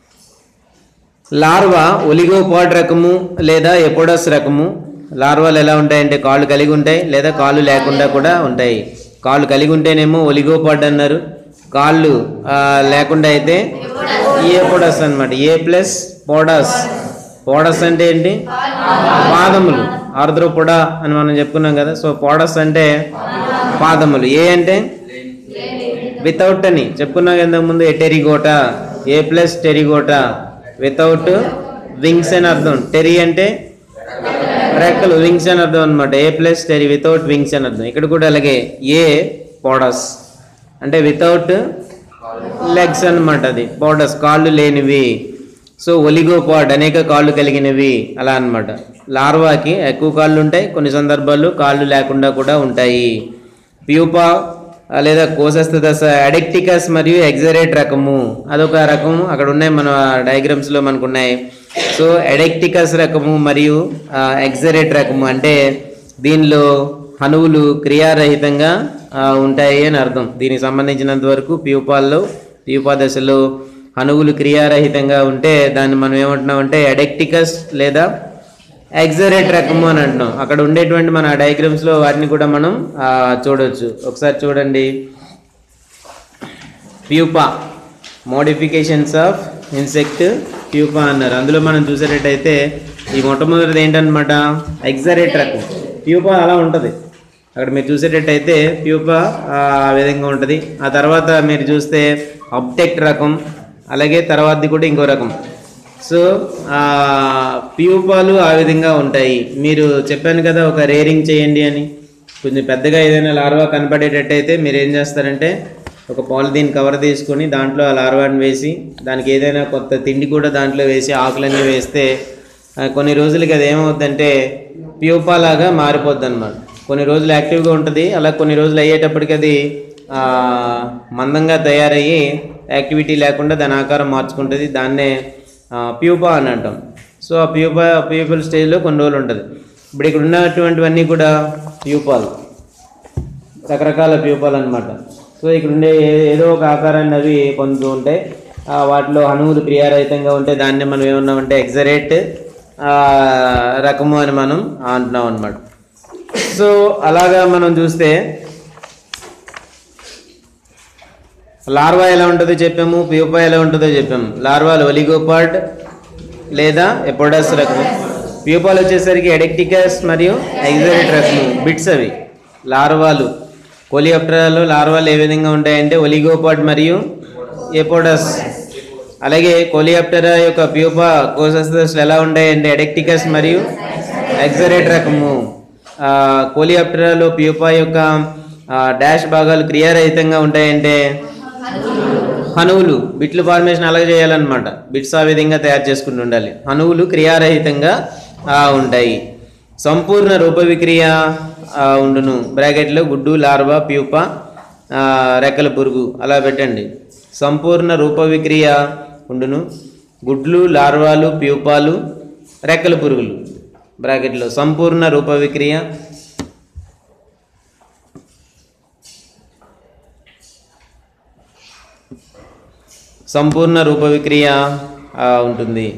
లార్వా ఒలిగోపాడ్ రకము లేదా ఎపోడస్ రకము లార్వాలు ఎలా ఉంటాయంటే కాళ్ళు కలిగి ఉంటాయి లేదా కాళ్ళు లేకుండా కూడా ఉంటాయి కాళ్ళు కలిగి ఉంటేనేమో ఒలిగోపాడ్ అన్నారు కాళ్ళు ఆ, లేకుండా అయితే ఏపోడస్ అన్నమాట ఏ ప్లస్ పోడస్ పోడస్ అంటే ఏంటి పాదములు ఆర్ద్రోపొడా అని మనం చెప్పుకున్నాం కదా సో పోడస్ అంటే పాదములు ఏ అంటే వితౌట్ అని చెప్పుకున్నాం కదా ముందు apterygota A plus pterygota without wings అని అర్థం టెరి అంటే రెక్కలు వింగ్స్ అని అర్థం అనమాట A plus ptery without wings అని అర్థం ఇక్కడ కూడా అలాగే ఏ పోడస్ అంటే వితౌట్ లెగ్స్ అన్నమాట అది పోడస్ కాళ్ళు లేనివి సో ఒలిగోపాడ్ అనేక కాళ్ళు కలిగినవి అలా అన్నమాట లార్వాకి ఎక్కువ కాళ్ళు ఉంటాయి కొన్ని సందర్భాల్లో కాళ్ళు లేకుండా కూడా ఉంటాయి ప్యూపా ఆ, లేదా కోసస్థ దశ అడెక్టికస్ మరియు ఎగ్జరేట్ రకము అదొక రకము అక్కడ ఉన్నాయి మన డయాగ్రామ్స్లో మనకు ఉన్నాయి సో ఎడెక్టికస్ రకము మరియు ఎగ్జరేట్ రకము అంటే దీనిలో హనువులు క్రియారహితంగా ఆ, ఉంటాయి అని అర్థం దీనికి సంబంధించినంత వరకు ప్యూపాల్లో ప్యూపా దశలో హనువులు క్రియారహితంగా ఉంటే దాన్ని మనం ఏమంటున్నామంటే ఎడెక్టికస్ లేదా ఎగ్జరేట్ రకము అని అంటున్నాం అక్కడ ఉండేటువంటి మన డయాగ్రామ్స్లో వాటిని కూడా మనం ఆ, చూడొచ్చు ఒకసారి చూడండి pupa modifications of insect pupa అన్నారు అందులో మనం చూసేటట్టయితే ఈ మొట్టమొదటిది ఏంటనమాట ఎగ్జరేట్ రకం ప్యూపా అలా ఉంటుంది అక్కడ మీరు చూసేటట్టయితే ప్యూపా ఆ విధంగా ఉంటుంది ఆ తర్వాత మీరు చూస్తే అప్టెక్ట్ రకం అలాగే తర్వాతది కూడా ఇంకో రకం సో ఆ ప్యూపాలు ఆ విధంగా ఉంటాయి మీరు చెప్పాను కదా ఒక రేరింగ్ చేయండి అని కొంచెం పెద్దగా ఏదైనా లార్వా కనపడేటట్టయితే మీరు ఏం చేస్తారంటే ఒక పాలిథీన్ కవర్ తీసుకొని దాంట్లో ఆ లార్వాని వేసి దానికి ఏదైనా కొత్త తిండి కూడా దాంట్లో వేసి ఆకులన్నీ వేస్తే ఆ, కొన్ని రోజులకి అది ఏమవుద్దంటే ప్యూపా లాగా మారిపోద్ది అనమాట కొన్ని రోజులు యాక్టివ్గా ఉంటుంది అలా కొన్ని రోజులు అయ్యేటప్పటికి అది ఆ, మందంగా తయారయ్యి యాక్టివిటీ లేకుండా దాని ఆకారం మార్చుకుంటుంది దాన్నే ఆ, ప్యూపా అని అంటాం సో ఆ ప్యూపా ప్యూపల్ స్టేజ్లో కొన్ని రోజులు ఉంటుంది ఇప్పుడు ఇక్కడ ఉన్నటువంటివన్నీ కూడా ప్యూపాలు రకరకాల ప్యూపాలు అనమాట సో ఇక్కడ ఉండే ఏ- ఏదో ఒక ఆకారాన్ని అవి పొందుతూ ఉంటాయి ఆ, వాటిలో అణువులు క్రియారహితంగా ఉంటే దాన్ని మనం ఏమన్నామంటే ఎగ్జరేట్ రకము అని మనం అంటున్నాం అనమాట సో అలాగా మనం చూస్తే లార్వా ఎలా ఉంటుందో చెప్పాము ప్యూపా ఎలా ఉంటుందో చెప్పాము లార్వాలు ఒలిగోపాడ్ లేదా ఎపోడస్ రకము ప్యూపాలు వచ్చేసరికి ఎడెక్టికస్ మరియు ఎగ్జరేట్ రకము బిట్స్ అవి లార్వాలు కోలియాప్టరాలో లార్వాలు ఏ విధంగా ఉంటాయంటే ఒలిగోపాడ్ మరియు ఎపోడస్ అలాగే కోలియాప్టరా యొక్క ప్యూపా కోసస్ దశలు ఎలా ఉంటాయంటే ఎడెక్టికస్ మరియు ఎగ్జరేట్ రకము ఆ, కోలియాప్టరాలో ప్యూపా యొక్క ఆ, డాష్ భాగాలు క్రియారహితంగా ఉంటాయంటే హనువులు బిట్లు ఫార్మేషన్ అలాగే చేయాలన్నమాట బిట్స్ ఆ విధంగా తయారు చేసుకుంటూ ఉండాలి హనువులు క్రియారహితంగా ఆ, ఉంటాయి సంపూర్ణ రూప విక్రియ ఆ, ఉండును బ్రాకెట్లో గుడ్డు లార్వా ప్యూప ఆ, రెక్కల పురుగు అలా పెట్టండి సంపూర్ణ రూప విక్రియ ఉండును గుడ్లు లార్వాలు ప్యూపాలు రెక్కల పురుగులు బ్రాకెట్లో సంపూర్ణ రూప విక్రియ సంపూర్ణ రూప విక్రియ ఆ, ఉంటుంది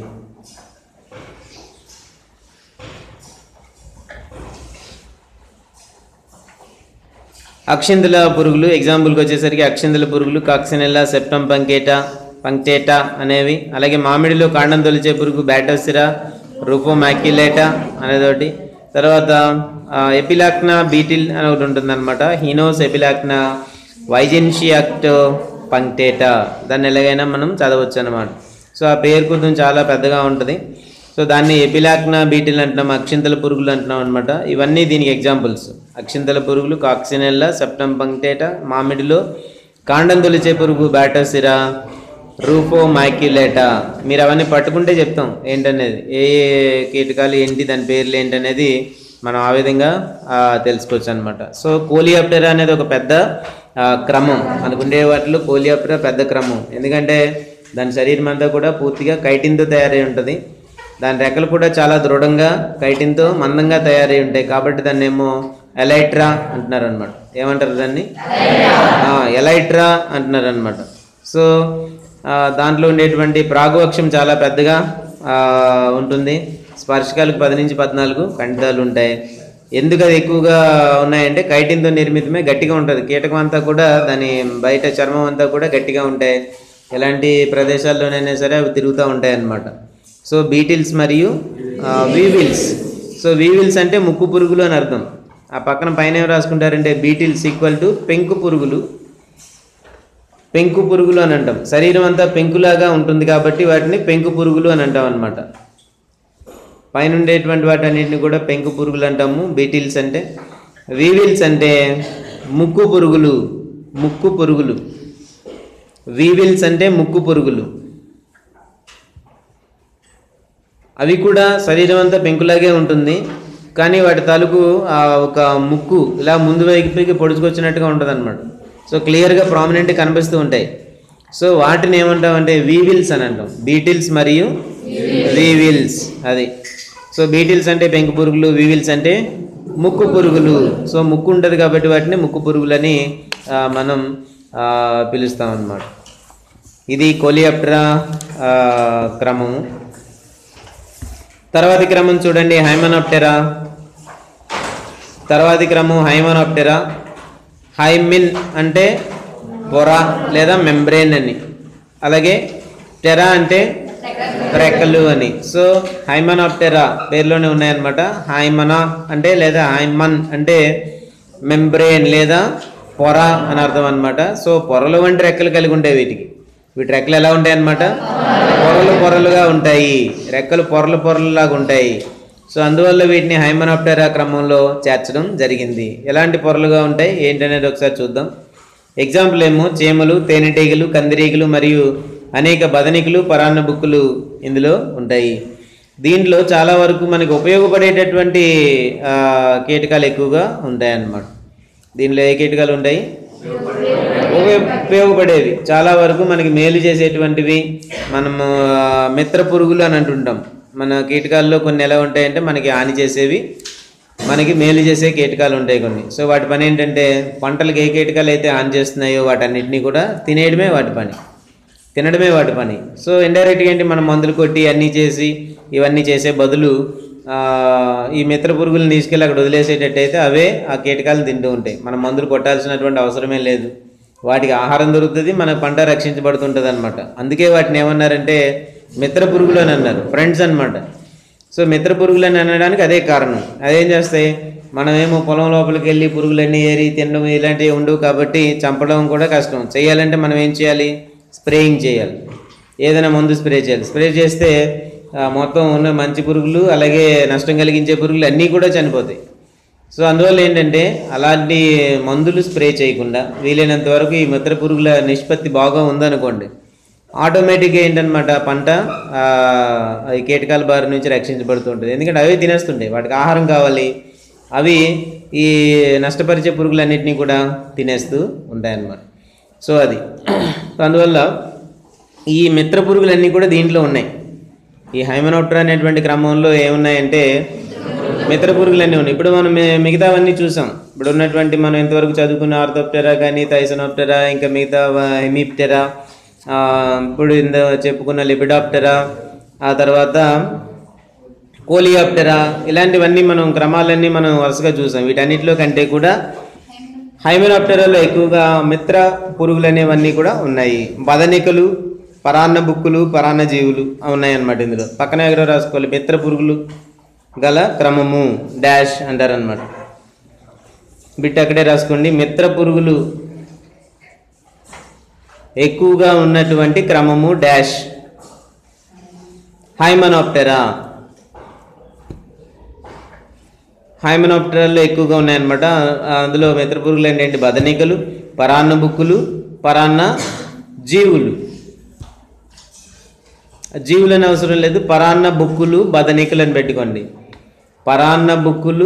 అక్షింతల పురుగులు ఎగ్జాంపుల్కి వచ్చేసరికి అక్షింతల పురుగులు కాక్సినెల్లా సెప్టమ్ పంకేటా పంక్టేటా అనేవి అలాగే మామిడిలో కాండం తొలిచే పురుగు బ్యాటోసిరా రూపోమాక్యులేటా అనేది ఒకటి తర్వాత ఎపిలాక్నా బీటిల్ అని ఒకటి ఉంటుంది అనమాట హీనోస్ ఎపిలాక్నా వైజెన్షియాక్టో పంక్టేటా దాన్ని ఎలాగైనా మనం చదవచ్చు అనమాట సో ఆ పేరు కొంచెం చాలా పెద్దగా ఉంటుంది సో దాన్ని ఎపిలాక్నా బీటిల్ అంటున్నాం అక్షింతల పురుగులు అంటున్నాం అనమాట ఇవన్నీ దీనికి ఎగ్జాంపుల్స్ అక్షింతల పురుగులు కాక్సినెల్లా సెప్టమ్ పంక్టేటా మామిడిలో కాండం తొలిచే పురుగు బ్యాటోసిరా రూపో మైక్యులేటా మీరు అవన్నీ పట్టుకుంటే చెప్తాం ఏంటనేది ఏ ఏ కీటకాలు ఏంటి దాని పేర్లు ఏంటనేది మనం ఆ విధంగా ఆ, తెలుసుకోవచ్చు అనమాట సో కోలియాప్టెరా అనేది ఒక పెద్ద ఆ, క్రమం అనుకుంటే వాటిలో కోలియాప్టెరా పెద్ద క్రమం ఎందుకంటే దాని శరీరం అంతా కూడా పూర్తిగా కైటిన్తో తయారై ఉంటుంది దాని రెక్కలు కూడా చాలా దృఢంగా కైటిన్తో మందంగా తయారై ఉంటాయి కాబట్టి దాన్ని ఏమో ఎలైట్రా అంటున్నారు అనమాట ఏమంటారు దాన్ని ఆ, ఎలైట్రా అంటున్నారు అనమాట సో ఆ, దాంట్లో ఉండేటువంటి ప్రాగువక్షం చాలా పెద్దగా ఆ, ఉంటుంది స్పర్శకాలకు పది నుంచి పద్నాలుగు ఖండితాలు ఉంటాయి ఎందుకు అది ఎక్కువగా ఉన్నాయంటే కైటిన్తో నిర్మితమే గట్టిగా ఉంటుంది కీటకం అంతా కూడా దాని బయట చర్మం అంతా కూడా గట్టిగా ఉంటాయి ఎలాంటి ప్రదేశాల్లోనైనా సరే అవి తిరుగుతూ ఉంటాయి అన్నమాట సో బీటిల్స్ మరియు వీవిల్స్ సో వీవిల్స్ అంటే ముక్కు పురుగులు అని అర్థం ఆ పక్కన పైన ఏం రాసుకుంటారంటే బీటిల్స్ ఈక్వల్ టు పెంకు పురుగులు పెంకు పురుగులు అని అంటాం శరీరం అంతా పెంకులాగా ఉంటుంది కాబట్టి వాటిని పెంకు పురుగులు అని అంటాం అనమాట పైన ఉండేటువంటి వాటన్నిటిని కూడా పెంకు పురుగులు అంటాము బీటిల్స్ అంటే వీవిల్స్ అంటే ముక్కు పురుగులు ముక్కు పురుగులు వీవిల్స్ అంటే ముక్కు పురుగులు అవి కూడా శరీరం అంతా పెంకులాగే ఉంటుంది కానీ వాటి తాలూకు ఆ ఒక ముక్కు ఇలా ముందు వైపుకి పొడుచుకొచ్చినట్టుగా ఉంటుంది అనమాట సో క్లియర్గా ప్రామినెంట్ కనిపిస్తూ ఉంటాయి సో వాటిని ఏమంటామంటే వీవిల్స్ అని అంటాం బీటిల్స్ మరియు వీవిల్స్ అది సో బీటిల్స్ అంటే పెంకు పురుగులు వీవిల్స్ అంటే ముక్కు పురుగులు సో ముక్కు ఉంటుంది కాబట్టి వాటిని ముక్కు పురుగులని ఆ, మనం ఆ, పిలుస్తాం అన్నమాట ఇది కోలియాప్టరా ఆ, క్రమము తర్వాతి క్రమం చూడండి హైమనాప్టెరా తర్వాతి క్రమం హైమనాప్టెరా హైమిన్ అంటే పొర లేదా మెంబ్రేన్ అని అలాగే టెరా అంటే రెక్కలు అని సో హైమన్ ఆఫ్ టెరా పేర్లోనే ఉన్నాయన్నమాట హైమనా అంటే లేదా హైమన్ అంటే మెంబ్రేన్ లేదా పొర అని అర్థం అనమాట సో పొరలు వంటి రెక్కలు కలిగి ఉంటాయి వీటికి వీటి రెక్కలు ఎలా ఉంటాయి అనమాట పొరలు పొరలుగా ఉంటాయి రెక్కలు పొరలు పొరలులాగా ఉంటాయి సో అందువల్ల వీటిని హైమనాప్టెరా క్రమంలో చేర్చడం జరిగింది ఎలాంటి పొరలుగా ఉంటాయి ఏంటనేది ఒకసారి చూద్దాం ఎగ్జాంపుల్ ఏమో చీమలు తేనెటీగలు కందిరీగలు మరియు అనేక బదనికలు పరాన్న బుక్కులు ఇందులో ఉంటాయి దీంట్లో చాలా వరకు మనకి ఉపయోగపడేటటువంటి ఆ, కీటకాలు ఎక్కువగా ఉంటాయి అన్నమాట దీనిలో ఏ కీటకాలు ఉంటాయి ఉపయోగ- ఉపయోగపడేవి చాలా వరకు మనకి మేలు చేసేటువంటివి మనము ఆ, మిత్ర పురుగులు అని అంటుంటాం మన కీటకాల్లో కొన్ని ఎలా ఉంటాయంటే మనకి హాని చేసేవి మనకి మేలు చేసే కీటకాలు ఉంటాయి కొన్ని సో వాటి పని ఏంటంటే పంటలకు ఏ కీటకాలు అయితే హాని చేస్తున్నాయో వాటన్నిటిని కూడా తినేయడమే వాటి పని తినడమే వాటి పని సో ఇండైరెక్ట్గా ఏంటి మనం మందులు కొట్టి అన్నీ చేసి ఇవన్నీ చేసే బదులు ఆ, ఈ మిత్ర పురుగులను తీసుకెళ్ళి అక్కడ వదిలేసేటట్టయితే అవే ఆ కీటకాలను తింటూ ఉంటాయి మనం మందులు కొట్టాల్సినటువంటి అవసరమే లేదు వాటికి ఆహారం దొరుకుతుంది మన పంట రక్షించబడుతుంటుంది అనమాట అందుకే వాటిని ఏమన్నారంటే మిత్ర పురుగులు అని అన్నారు ఫ్రెండ్స్ అన్నమాట సో మిత్ర పురుగులు అని అనడానికి అదే కారణం అదేం చేస్తాయి మనమేమో పొలం లోపలికి వెళ్ళి పురుగులన్నీ ఏరి తినడం ఇలాంటివి ఉండవు కాబట్టి చంపడం కూడా కష్టం చేయాలంటే మనం ఏం చేయాలి స్ప్రేయింగ్ చేయాలి ఏదైనా మందు స్ప్రే చేయాలి స్ప్రే చేస్తే ఆ, మొత్తం ఉన్న మంచి పురుగులు అలాగే నష్టం కలిగించే పురుగులు అన్నీ కూడా చనిపోతాయి సో అందువల్ల ఏంటంటే అలాంటి మందులు స్ప్రే చేయకుండా వీలైనంత వరకు ఈ మిత్ర పురుగుల నిష్పత్తి బాగా ఉందనుకోండి ఆటోమేటిక్గా ఏంటనమాట పంట ఆ, ఈ కీటకాల బారి నుంచి రక్షించబడుతూ ఉంటుంది ఎందుకంటే అవే తినేస్తుంటాయి వాటికి ఆహారం కావాలి అవి ఈ నష్టపరిచే పురుగులన్నింటినీ కూడా తినేస్తూ ఉంటాయన్నమాట సో అది సో అందువల్ల ఈ మిత్ర పురుగులన్నీ కూడా దీంట్లో ఉన్నాయి ఈ హైమనోప్టరా అనేటువంటి క్రమంలో ఏమున్నాయంటే మిత్ర పురుగులన్నీ ఉన్నాయి ఇప్పుడు మనం మి- మిగతావన్నీ చూసాం ఇప్పుడు ఉన్నటువంటి మనం ఎంతవరకు చదువుకున్న ఆర్థోప్టెరా కానీ థైసనోప్టెరా ఇంకా మిగతా హెమిప్టెరా ఆ, ఇప్పుడు ఇంత చెప్పుకున్న లిపిడాప్టెరా ఆ తర్వాత కోలియాప్టెరా ఇలాంటివన్నీ మనం క్రమాలన్నీ మనం వరుసగా చూసాం వీటన్నిటిలో కంటే కూడా హైమెనాప్టెరాలో ఎక్కువగా మిత్ర పురుగులు అనేవన్నీ కూడా ఉన్నాయి బదనికలు పరాన్న బుక్కులు పరాన్న జీవులు ఉన్నాయన్నమాట ఇందులో పక్కన ఎక్కడో రాసుకోవాలి మిత్ర పురుగులు గల క్రమము డాష్ అంటారనమాట బిట్ అక్కడే రాసుకోండి మిత్ర పురుగులు ఎక్కువగా ఉన్నటువంటి క్రమము డాష్ హైమనాప్టెరా హైమనాప్టెరాల్లో ఎక్కువగా ఉన్నాయన్నమాట ఆ, అందులో మిత్ర పురుగులు ఏంటంటే బదనికలు పరాన్న బుక్కులు పరాన్న జీవులు జీవులని అవసరం లేదు పరాన్న బుక్కులు బదనికలు అని పెట్టుకోండి పరాన్న బుక్కులు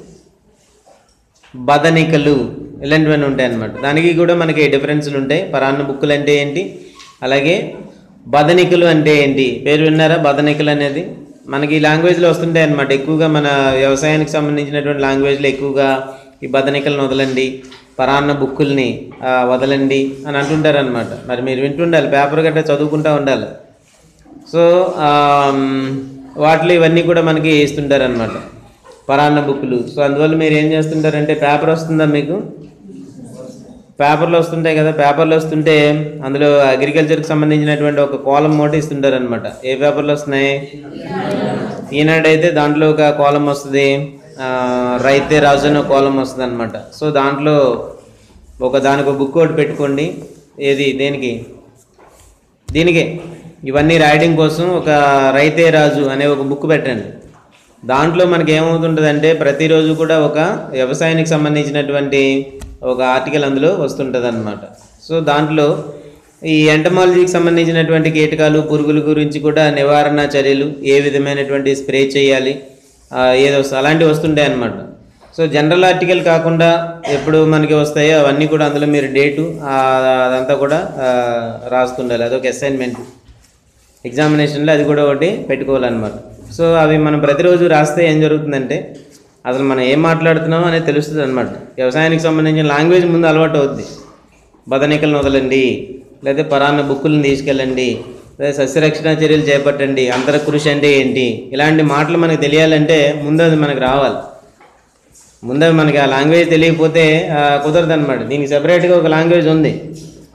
బదనికలు ఇలాంటివన్నీ ఉంటాయి అన్నమాట దానికి కూడా మనకి డిఫరెన్స్లు ఉంటాయి పరాన్న బుక్కులు అంటే ఏంటి అలాగే బదనికలు అంటే ఏంటి పేరు విన్నారా బదనికలు అనేది మనకి ఈ లాంగ్వేజ్లో వస్తుంటాయి అన్నమాట ఎక్కువగా మన వ్యవసాయానికి సంబంధించినటువంటి లాంగ్వేజ్లో ఎక్కువగా ఈ బదనికలను వదలండి పరాన్న బుక్కుల్ని ఆ, వదలండి అని అంటుంటారు అనమాట మరి మీరు వింటుండాలి పేపర్ గట్రా చదువుకుంటూ ఉండాలి సో ఆమ్, వాటిలో ఇవన్నీ కూడా మనకి ఇస్తుంటారు అనమాట పరాన్న బుక్లు సో అందువల్ల మీరు ఏం చేస్తుంటారంటే పేపర్ వస్తుందా మీకు పేపర్లు వస్తుంటాయి కదా పేపర్లు వస్తుంటే అందులో అగ్రికల్చర్కి సంబంధించినటువంటి ఒక కోలం మూట ఇస్తుంటారు అనమాట ఏ పేపర్లు వస్తున్నాయి ఈనాడు అయితే దాంట్లో ఒక కోలం వస్తుంది ఆ, రైతే రాజు అనే కోలం వస్తుంది అనమాట సో దాంట్లో ఒక దానికి ఒక బుక్ ఒకటి పెట్టుకోండి ఏది దేనికి దీనికే ఇవన్నీ రాయడం కోసం ఒక రైతే రాజు అనే ఒక బుక్ పెట్టండి దాంట్లో మనకి ఏమవుతుంటుందంటే ప్రతిరోజు కూడా ఒక వ్యవసాయానికి సంబంధించినటువంటి ఒక ఆర్టికల్ అందులో వస్తుంటుంది అనమాట సో దాంట్లో ఈ ఎంటమాలజీకి సంబంధించినటువంటి కీటకాలు పురుగుల గురించి కూడా నివారణ చర్యలు ఏ విధమైనటువంటి స్ప్రే చేయాలి ఆ, ఏదో వస్త- అలాంటివి వస్తుంటాయి అన్నమాట సో జనరల్ ఆర్టికల్ కాకుండా ఎప్పుడు మనకి వస్తాయో అవన్నీ కూడా అందులో మీరు డేటు ఆ, అదంతా కూడా ఆ, రాస్తుండాలి అదొక అసైన్మెంట్ ఎగ్జామినేషన్లో అది కూడా ఒకటి పెట్టుకోవాలన్నమాట సో అవి మనం ప్రతిరోజు రాస్తే ఏం జరుగుతుందంటే అసలు మనం ఏం మాట్లాడుతున్నామో అనేది తెలుస్తుంది అనమాట వ్యవసాయానికి సంబంధించిన లాంగ్వేజ్ ముందు అలవాటు అవుద్ది బదనికలను వదలండి లేదా పరాన్న బుక్కులను తీసుకెళ్ళండి లేదా సస్యరక్షణ చర్యలు చేపట్టండి అంతర కృషి అంటే ఏంటి ఇలాంటి మాటలు మనకు తెలియాలంటే ముందు అది మనకు రావాలి ముందే మనకి ఆ లాంగ్వేజ్ తెలియకపోతే ఆ, కుదరదు అనమాట దీనికి సెపరేట్గా ఒక లాంగ్వేజ్ ఉంది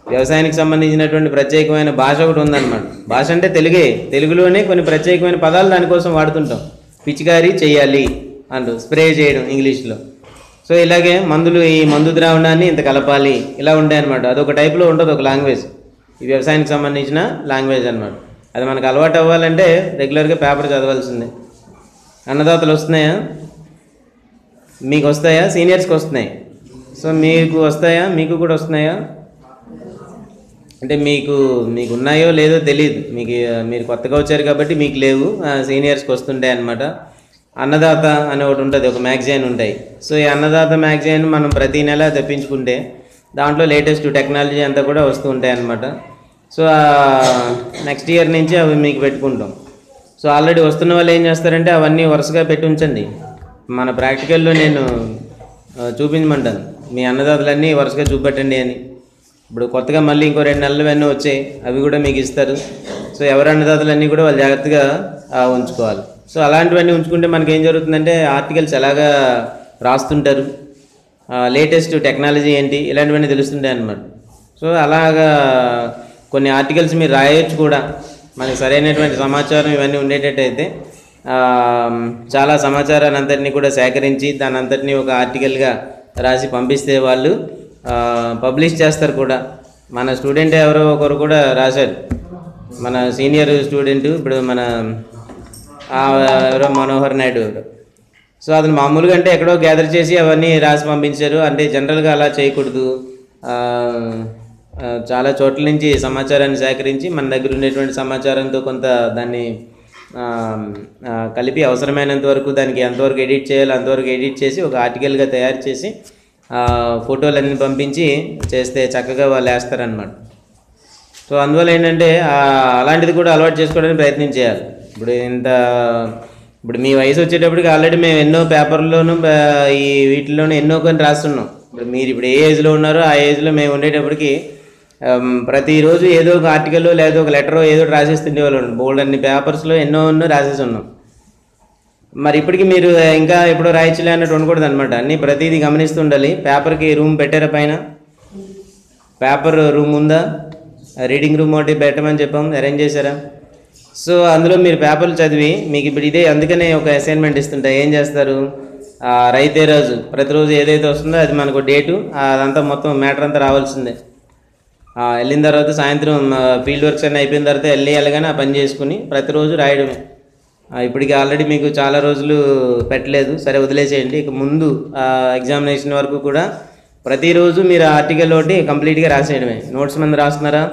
వ్యవసాయానికి సంబంధించినటువంటి ప్రత్యేకమైన భాష ఒకటి ఉందన్నమాట భాష అంటే తెలుగే తెలుగులోనే కొన్ని ప్రత్యేకమైన పదాలు దానికోసం వాడుతుంటాం పిచికారీ చేయాలి అంటూ స్ప్రే చేయడం ఇంగ్లీష్లో సో ఇలాగే మందులు ఈ మందు ద్రావణాన్ని ఇంత కలపాలి ఇలా ఉంటాయి అనమాట అదొక టైప్లో ఉంటుంది ఒక లాంగ్వేజ్ ఈ వ్యవసాయానికి సంబంధించిన లాంగ్వేజ్ అన్నమాట అది మనకు అలవాటు అవ్వాలంటే రెగ్యులర్గా పేపర్ చదవాల్సిందే అన్నదాతలు వస్తున్నాయా మీకు వస్తాయా సీనియర్స్కి వస్తున్నాయి సో మీకు వస్తాయా మీకు కూడా వస్తున్నాయా అంటే మీకు మీకు ఉన్నాయో లేదో తెలియదు మీకు మీరు కొత్తగా వచ్చారు కాబట్టి మీకు లేవు ఆ, సీనియర్స్కి వస్తుంటాయి అనమాట అన్నదాత అని ఒకటి ఉంటుంది ఒక మ్యాగజైన్ ఉంటాయి సో ఈ అన్నదాత మ్యాగజైన్ మనం ప్రతి నెల తెప్పించుకుంటే దాంట్లో లేటెస్ట్ టెక్నాలజీ అంతా కూడా వస్తూ ఉంటాయి అన్నమాట సో నెక్స్ట్ ఇయర్ నుంచి అవి మీకు పెట్టుకుంటాం సో ఆల్రెడీ వస్తున్న వాళ్ళు ఏం చేస్తారంటే అవన్నీ వరుసగా పెట్టి ఉంచండి మన ప్రాక్టికల్లో నేను ఆ, చూపించమంటాను మీ అన్నదాతలన్నీ వరుసగా చూపెట్టండి అని ఇప్పుడు కొత్తగా మళ్ళీ ఇంకో రెండు నెలలు ఇవన్నీ వచ్చాయి అవి కూడా మీకు ఇస్తారు సో ఎవరి అన్నదాతలన్నీ కూడా వాళ్ళు జాగ్రత్తగా ఆ, ఉంచుకోవాలి సో అలాంటివన్నీ ఉంచుకుంటే మనకి ఏం జరుగుతుందంటే ఆర్టికల్స్ ఎలాగా రాస్తుంటారు లేటెస్ట్ టెక్నాలజీ ఏంటి ఇలాంటివన్నీ తెలుస్తుంటాయి అన్నమాట సో అలాగా కొన్ని ఆర్టికల్స్ మీరు రాయొచ్చు కూడా మనకి సరైనటువంటి సమాచారం ఇవన్నీ ఉండేటట్టయితే ఆ, చాలా సమాచారాన్ని అంతటినీ కూడా సేకరించి దాని అంతటినీ ఒక ఆర్టికల్గా రాసి పంపిస్తే వాళ్ళు పబ్లిష్ చేస్తారు కూడా మన స్టూడెంట్ ఎవరో ఒకరు కూడా రాశారు మన సీనియర్ స్టూడెంట్ ఇప్పుడు మన ఆ, ఎవరో మనోహర్ నాయుడు ఎవరు సో అతను మామూలుగా అంటే ఎక్కడో గ్యాదర్ చేసి అవన్నీ రాసి పంపించారు అంటే జనరల్గా అలా చేయకూడదు ఆ, ఆ, చాలా చోట్ల నుంచి సమాచారాన్ని సేకరించి మన దగ్గర ఉండేటువంటి సమాచారంతో కొంత దాన్ని ఆ, ఆ, కలిపి అవసరమైనంత వరకు దానికి ఎంతవరకు ఎడిట్ చేయాలో అంతవరకు ఎడిట్ చేసి ఒక ఆర్టికల్గా తయారు చేసి ఆ, ఫోటోలన్నీ పంపించి చేస్తే చక్కగా వాళ్ళు వేస్తారనమాట సో అందువల్ల ఏంటంటే ఆ, అలాంటిది కూడా అలవాటు చేసుకోవడానికి ప్రయత్నం చేయాలి ఇప్పుడు ఇంత ఇప్పుడు మీ వయసు వచ్చేటప్పటికి ఆల్రెడీ మేము ఎన్నో పేపర్లోను ప- ఈ వీటిలోనూ ఎన్నో కొన్ని రాస్తున్నాం ఇప్పుడు మీరు ఇప్పుడు ఏ ఏజ్లో ఉన్నారో ఆ ఏజ్లో మేము ఉండేటప్పటికి ఆమ్, ప్రతిరోజు ఏదో ఒక ఆర్టికల్ లేదా ఒక లెటర్ ఏదో ఒకటి రాసేస్తుండే వాళ్ళు బోల్డ్ అన్ని పేపర్స్లో ఎన్నో ఎన్నో రాసేసి ఉన్నాం మరి ఇప్పటికి మీరు ఇంకా ఎప్పుడో రాయచ్చులే అన్నట్టు ఉండకూడదు అనమాట అన్నీ ప్రతిదీ గమనిస్తూ ఉండాలి పేపర్కి రూమ్ పెట్టారా పైన పేపర్ రూమ్ ఉందా రీడింగ్ రూమ్ ఒకటి పెట్టమని చెప్పాం అరేంజ్ చేశారా సో అందులో మీరు పేపర్లు చదివి మీకు ఇప్పుడు ఇదే అందుకనే ఒక అసైన్మెంట్ ఇస్తుంటా ఏం చేస్తారు ఆ, రైతే రోజు ప్రతిరోజు ఏదైతే వస్తుందో అది మనకు డేటు అదంతా మొత్తం మ్యాటర్ అంతా రావాల్సిందే ఆ, వెళ్ళిన తర్వాత సాయంత్రం ఫీల్డ్ వర్క్స్ అన్నీ అయిపోయిన తర్వాత వెళ్ళి వెళ్ళగానే ఆ పని చేసుకుని ప్రతిరోజు రాయడమే ఆ, ఇప్పటికి ఆల్రెడీ మీకు చాలా రోజులు పెట్టలేదు సరే వదిలేసేయండి ఇక ముందు ఎగ్జామినేషన్ వరకు కూడా ప్రతిరోజు మీరు ఆర్టికల్ ఒకటి కంప్లీట్గా రాసేయడమే నోట్స్ మంది రాస్తున్నారా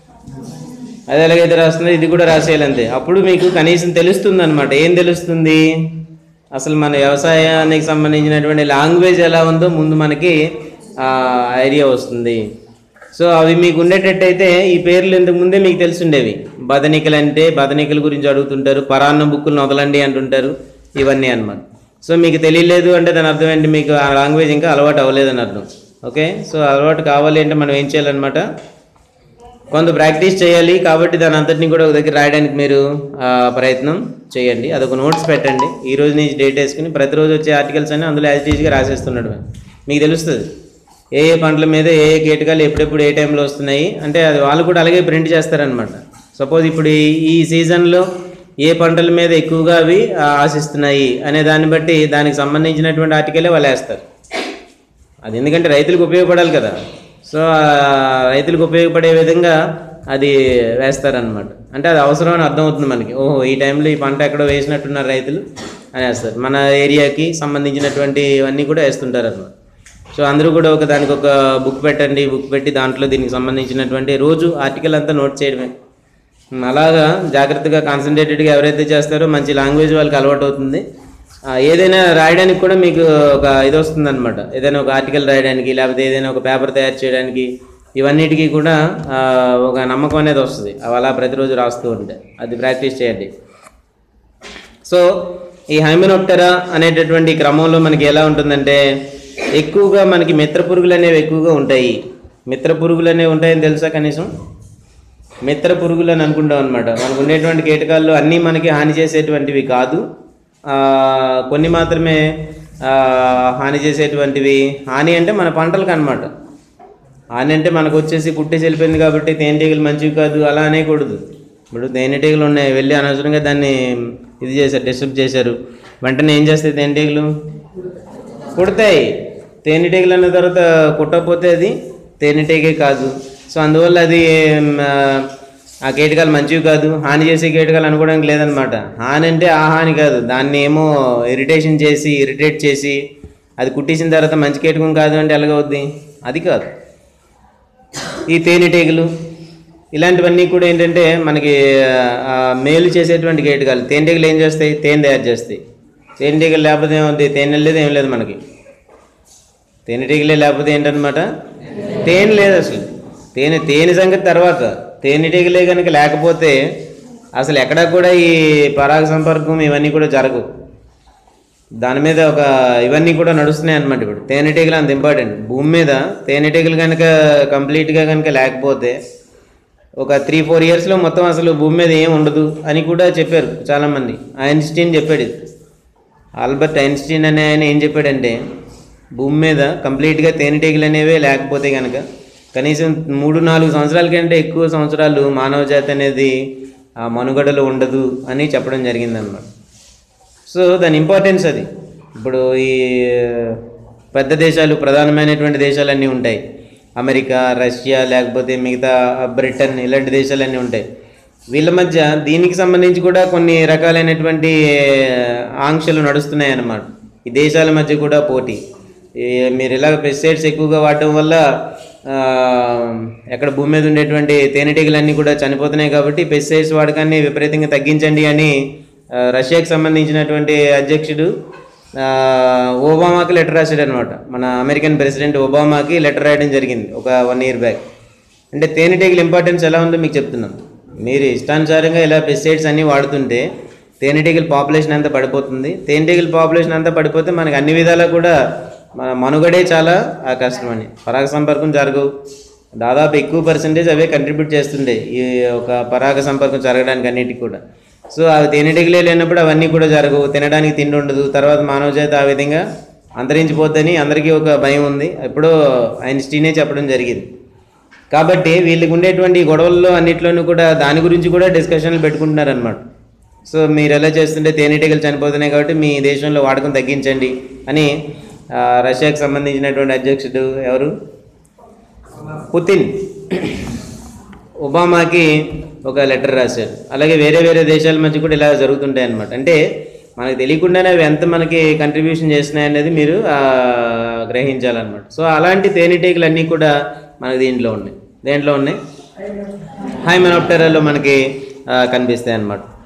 అది ఎలాగైతే రాస్తున్నారు ఇది కూడా రాసేయాలి అంతే అప్పుడు మీకు కనీసం తెలుస్తుంది అనమాట ఏం తెలుస్తుంది అసలు మన వ్యవసాయానికి సంబంధించినటువంటి లాంగ్వేజ్ ఎలా ఉందో ముందు మనకి ఐడియా వస్తుంది సో అవి మీకు ఉండేటట్టయితే ఈ పేర్లు ఇంతకు ముందే మీకు తెలిసిండేవి బదనికలు అంటే బదనికల గురించి అడుగుతుంటారు పరాన్న బుక్కులు వదలండి అంటుంటారు ఇవన్నీ అన్నమాట సో మీకు తెలియలేదు అంటే దాని అర్థం ఏంటి మీకు ఆ లాంగ్వేజ్ ఇంకా అలవాటు అవ్వలేదని అర్థం ఓకే సో అలవాటు కావాలి అంటే మనం ఏం చేయాలన్నమాట కొంత ప్రాక్టీస్ చేయాలి కాబట్టి దాని అంతటిని కూడా ఒక దగ్గర రాయడానికి మీరు ఆ, ప్రయత్నం చేయండి అదొక నోట్స్ పెట్టండి ఈ రోజు నుంచి డేట్ వేసుకుని ప్రతిరోజు వచ్చే ఆర్టికల్స్ అన్ని అందులో యాజ్ ఈజీగా రాసేస్తున్నాడు మీకు తెలుస్తుంది ఏ ఏ పంటల మీద ఏ ఏ కీటకాలు ఎప్పుడెప్పుడు ఏ టైంలో వస్తున్నాయి అంటే అది వాళ్ళు కూడా అలాగే ప్రింట్ చేస్తారనమాట సపోజ్ ఇప్పుడు ఈ- ఈ సీజన్లో ఏ పంటల మీద ఎక్కువగా అవి ఆ, ఆశిస్తున్నాయి అనే దాన్ని బట్టి దానికి సంబంధించినటువంటి ఆర్టికలే వాళ్ళు వేస్తారు అది ఎందుకంటే రైతులకు ఉపయోగపడాలి కదా సో ఆ రైతులకు ఉపయోగపడే విధంగా అది వేస్తారనమాట అంటే అది అవసరం అని అర్థమవుతుంది మనకి ఓహో ఈ టైంలో ఈ పంట ఎక్కడో వేసినట్టున్నారు రైతులు అని వేస్తారు మన ఏరియాకి సంబంధించినటువంటి ఇవన్నీ కూడా వేస్తుంటారు అనమాట సో అందరూ కూడా ఒక దానికి ఒక బుక్ పెట్టండి బుక్ పెట్టి దాంట్లో దీనికి సంబంధించినటువంటి రోజు ఆర్టికల్ అంతా నోట్ చేయడమే ఉమ్, అలాగా జాగ్రత్తగా కాన్సన్ట్రేటెడ్గా ఎవరైతే చేస్తారో మంచి లాంగ్వేజ్ వాళ్ళకి అలవాటు అవుతుంది ఆ, ఏదైనా రాయడానికి కూడా మీకు ఒక ఇది వస్తుంది అనమాట ఏదైనా ఒక ఆర్టికల్ రాయడానికి లేకపోతే ఏదైనా ఒక పేపర్ తయారు చేయడానికి ఇవన్నిటికీ కూడా ఆ, ఒక నమ్మకం అనేది వస్తుంది అవి అలా ప్రతిరోజు రాస్తూ ఉంటే అది ప్రాక్టీస్ చేయండి సో ఈ హైమెనోప్టెరా అనేటటువంటి క్రమంలో మనకి ఎలా ఉంటుందంటే ఎక్కువగా మనకి మిత్ర పురుగులు అనేవి ఎక్కువగా ఉంటాయి మిత్ర పురుగులు అనేవి ఉంటాయని తెలుసా కనీసం మిత్ర పురుగులు అని అనుకుంటాం అనమాట మనకు ఉండేటువంటి కీటకాల్లో అన్నీ మనకి హాని చేసేటువంటివి కాదు ఆ, కొన్ని మాత్రమే ఆ, హాని చేసేటువంటివి హాని అంటే మన పంటలకు అనమాట హాని అంటే మనకు వచ్చేసి కుట్టేసి వెళ్ళిపోయింది కాబట్టి తేనెటీగలు మంచివి కాదు అలా అనేకూడదు ఇప్పుడు తేనెటీగలు ఉన్నాయి వెళ్ళి అనవసరంగా దాన్ని ఇది చేశారు డిస్టర్బ్ చేశారు వెంటనే ఏం చేస్తాయి తేనెటీగలు కుడతాయి తేనెటీగలు అన్న తర్వాత కుట్టకపోతే అది తేనెటీగే కాదు సో అందువల్ల అది మ్, ఆ కీటకాలు మంచివి కాదు హాని చేసే కీటకాలు అనుకోవడానికి లేదనమాట హాని అంటే ఆ హాని కాదు దాన్ని ఏమో ఇరిటేషన్ చేసి ఇరిటేట్ చేసి అది కుట్టేసిన తర్వాత మంచి కీటకం కాదు అంటే ఎలాగవుద్ది అది కాదు ఈ తేనెటీగలు ఇలాంటివన్నీ కూడా ఏంటంటే మనకి ఆ, మేలు చేసేటువంటి కీటకాలు తేనెటీగలు ఏం చేస్తాయి తేనె తయారు చేస్తాయి తేనెటీగలు లేకపోతే ఏమవుతుంది తేనె లేదు ఏం లేదు మనకి తేనెటీగలే లేకపోతే ఏంటనమాట తేనె లేదు అసలు తేనె తేనె సంగతి తర్వాత తేనెటీగలే కనుక లేకపోతే అసలు ఎక్కడా కూడా ఈ పరాగ సంపర్కం ఇవన్నీ కూడా జరగవు దాని మీద ఒక ఇవన్నీ కూడా నడుస్తున్నాయి అనమాట ఇప్పుడు తేనెటీగలు అంత ఇంపార్టెంట్ భూమి మీద తేనెటీగలు కనుక కంప్లీట్గా కనుక లేకపోతే ఒక త్రీ ఫోర్ ఇయర్స్లో మొత్తం అసలు భూమి మీద ఏం ఉండదు అని కూడా చెప్పారు చాలామంది ఐన్స్టీన్ చెప్పాడు ఇది ఆల్బర్ట్ ఐన్స్టీన్ అనే ఆయన ఏం చెప్పాడంటే భూమి మీద కంప్లీట్గా తేనెటీగలు అనేవే లేకపోతే కనుక కనీసం మూడు నాలుగు సంవత్సరాల కంటే ఎక్కువ సంవత్సరాలు మానవ జాతి అనేది ఆ మనుగడలో ఉండదు అని చెప్పడం జరిగిందన్నమాట సో దాని ఇంపార్టెన్స్ అది ఇప్పుడు ఈ పెద్ద దేశాలు ప్రధానమైనటువంటి దేశాలన్నీ ఉంటాయి అమెరికా రష్యా లేకపోతే మిగతా బ్రిటన్ ఇలాంటి దేశాలన్నీ ఉంటాయి వీళ్ళ మధ్య దీనికి సంబంధించి కూడా కొన్ని రకాలైనటువంటి ఆంక్షలు నడుస్తున్నాయి అన్నమాట ఈ దేశాల మధ్య కూడా పోటీ ఈ మీరు ఇలా పెస్టిసైడ్స్ ఎక్కువగా వాడటం వల్ల ఆ, ఎక్కడ భూమి మీద ఉండేటువంటి తేనెటీగలన్నీ కూడా చనిపోతున్నాయి కాబట్టి పెస్టిసైడ్స్ వాడకాన్ని విపరీతంగా తగ్గించండి అని ఆ, రష్యాకి సంబంధించినటువంటి అధ్యక్షుడు ఆ, ఒబామాకి లెటర్ రాశాడు అనమాట మన అమెరికన్ ప్రెసిడెంట్ ఒబామాకి లెటర్ రాయడం జరిగింది ఒక వన్ ఇయర్ బ్యాక్ అంటే తేనెటీగల ఇంపార్టెన్స్ ఎలా ఉందో మీకు చెప్తున్నాను మీరు ఇష్టానుసారంగా ఇలా పెస్టిసైడ్స్ అన్నీ వాడుతుంటే తేనెటీగల పాపులేషన్ అంతా పడిపోతుంది తేనెటీగల పాపులేషన్ అంతా పడిపోతే మనకి అన్ని విధాలా కూడా మన మనుగడే చాలా ఆ కష్టం అని పరాగ సంపర్కం జరగవు దాదాపు ఎక్కువ పర్సెంటేజ్ అవే కంట్రిబ్యూట్ చేస్తుండే ఈ ఒక పరాగ సంపర్కం జరగడానికి అన్నిటికి కూడా సో అవి తేనెటీగలే లేనప్పుడు అవన్నీ కూడా జరగవు తినడానికి తిండి ఉండదు తర్వాత మానవ జాతి ఆ విధంగా అంతరించిపోద్దని అందరికీ ఒక భయం ఉంది ఎప్పుడో ఐన్స్టీనే చెప్పడం జరిగింది కాబట్టి వీళ్ళకి ఉండేటువంటి ఈ గొడవల్లో అన్నిట్లోనూ కూడా దాని గురించి కూడా డిస్కషన్లు పెట్టుకుంటున్నారు అనమాట సో మీరు ఎలా చేస్తుంటే తేనెటీగలు చనిపోతున్నాయి కాబట్టి మీ దేశంలో వాడకం తగ్గించండి అని ఆ, రష్యాకి సంబంధించినటువంటి అధ్యక్షుడు ఎవరు పుతిన్ ఒబామాకి ఒక లెటర్ రాశారు అలాగే వేరే వేరే దేశాల మధ్య కూడా ఇలా జరుగుతుంటాయి అన్నమాట అంటే మనకు తెలియకుండానే అవి ఎంత మనకి కంట్రిబ్యూషన్ చేస్తున్నాయి అనేది మీరు ఆ, గ్రహించాలన్నమాట సో అలాంటి తేనెటీగలు అన్నీ కూడా మనకి దీంట్లో ఉన్నాయి దేంట్లో ఉన్నాయి హైమెనోప్టెరాలో మనకి ఆ, కనిపిస్తాయి అన్నమాట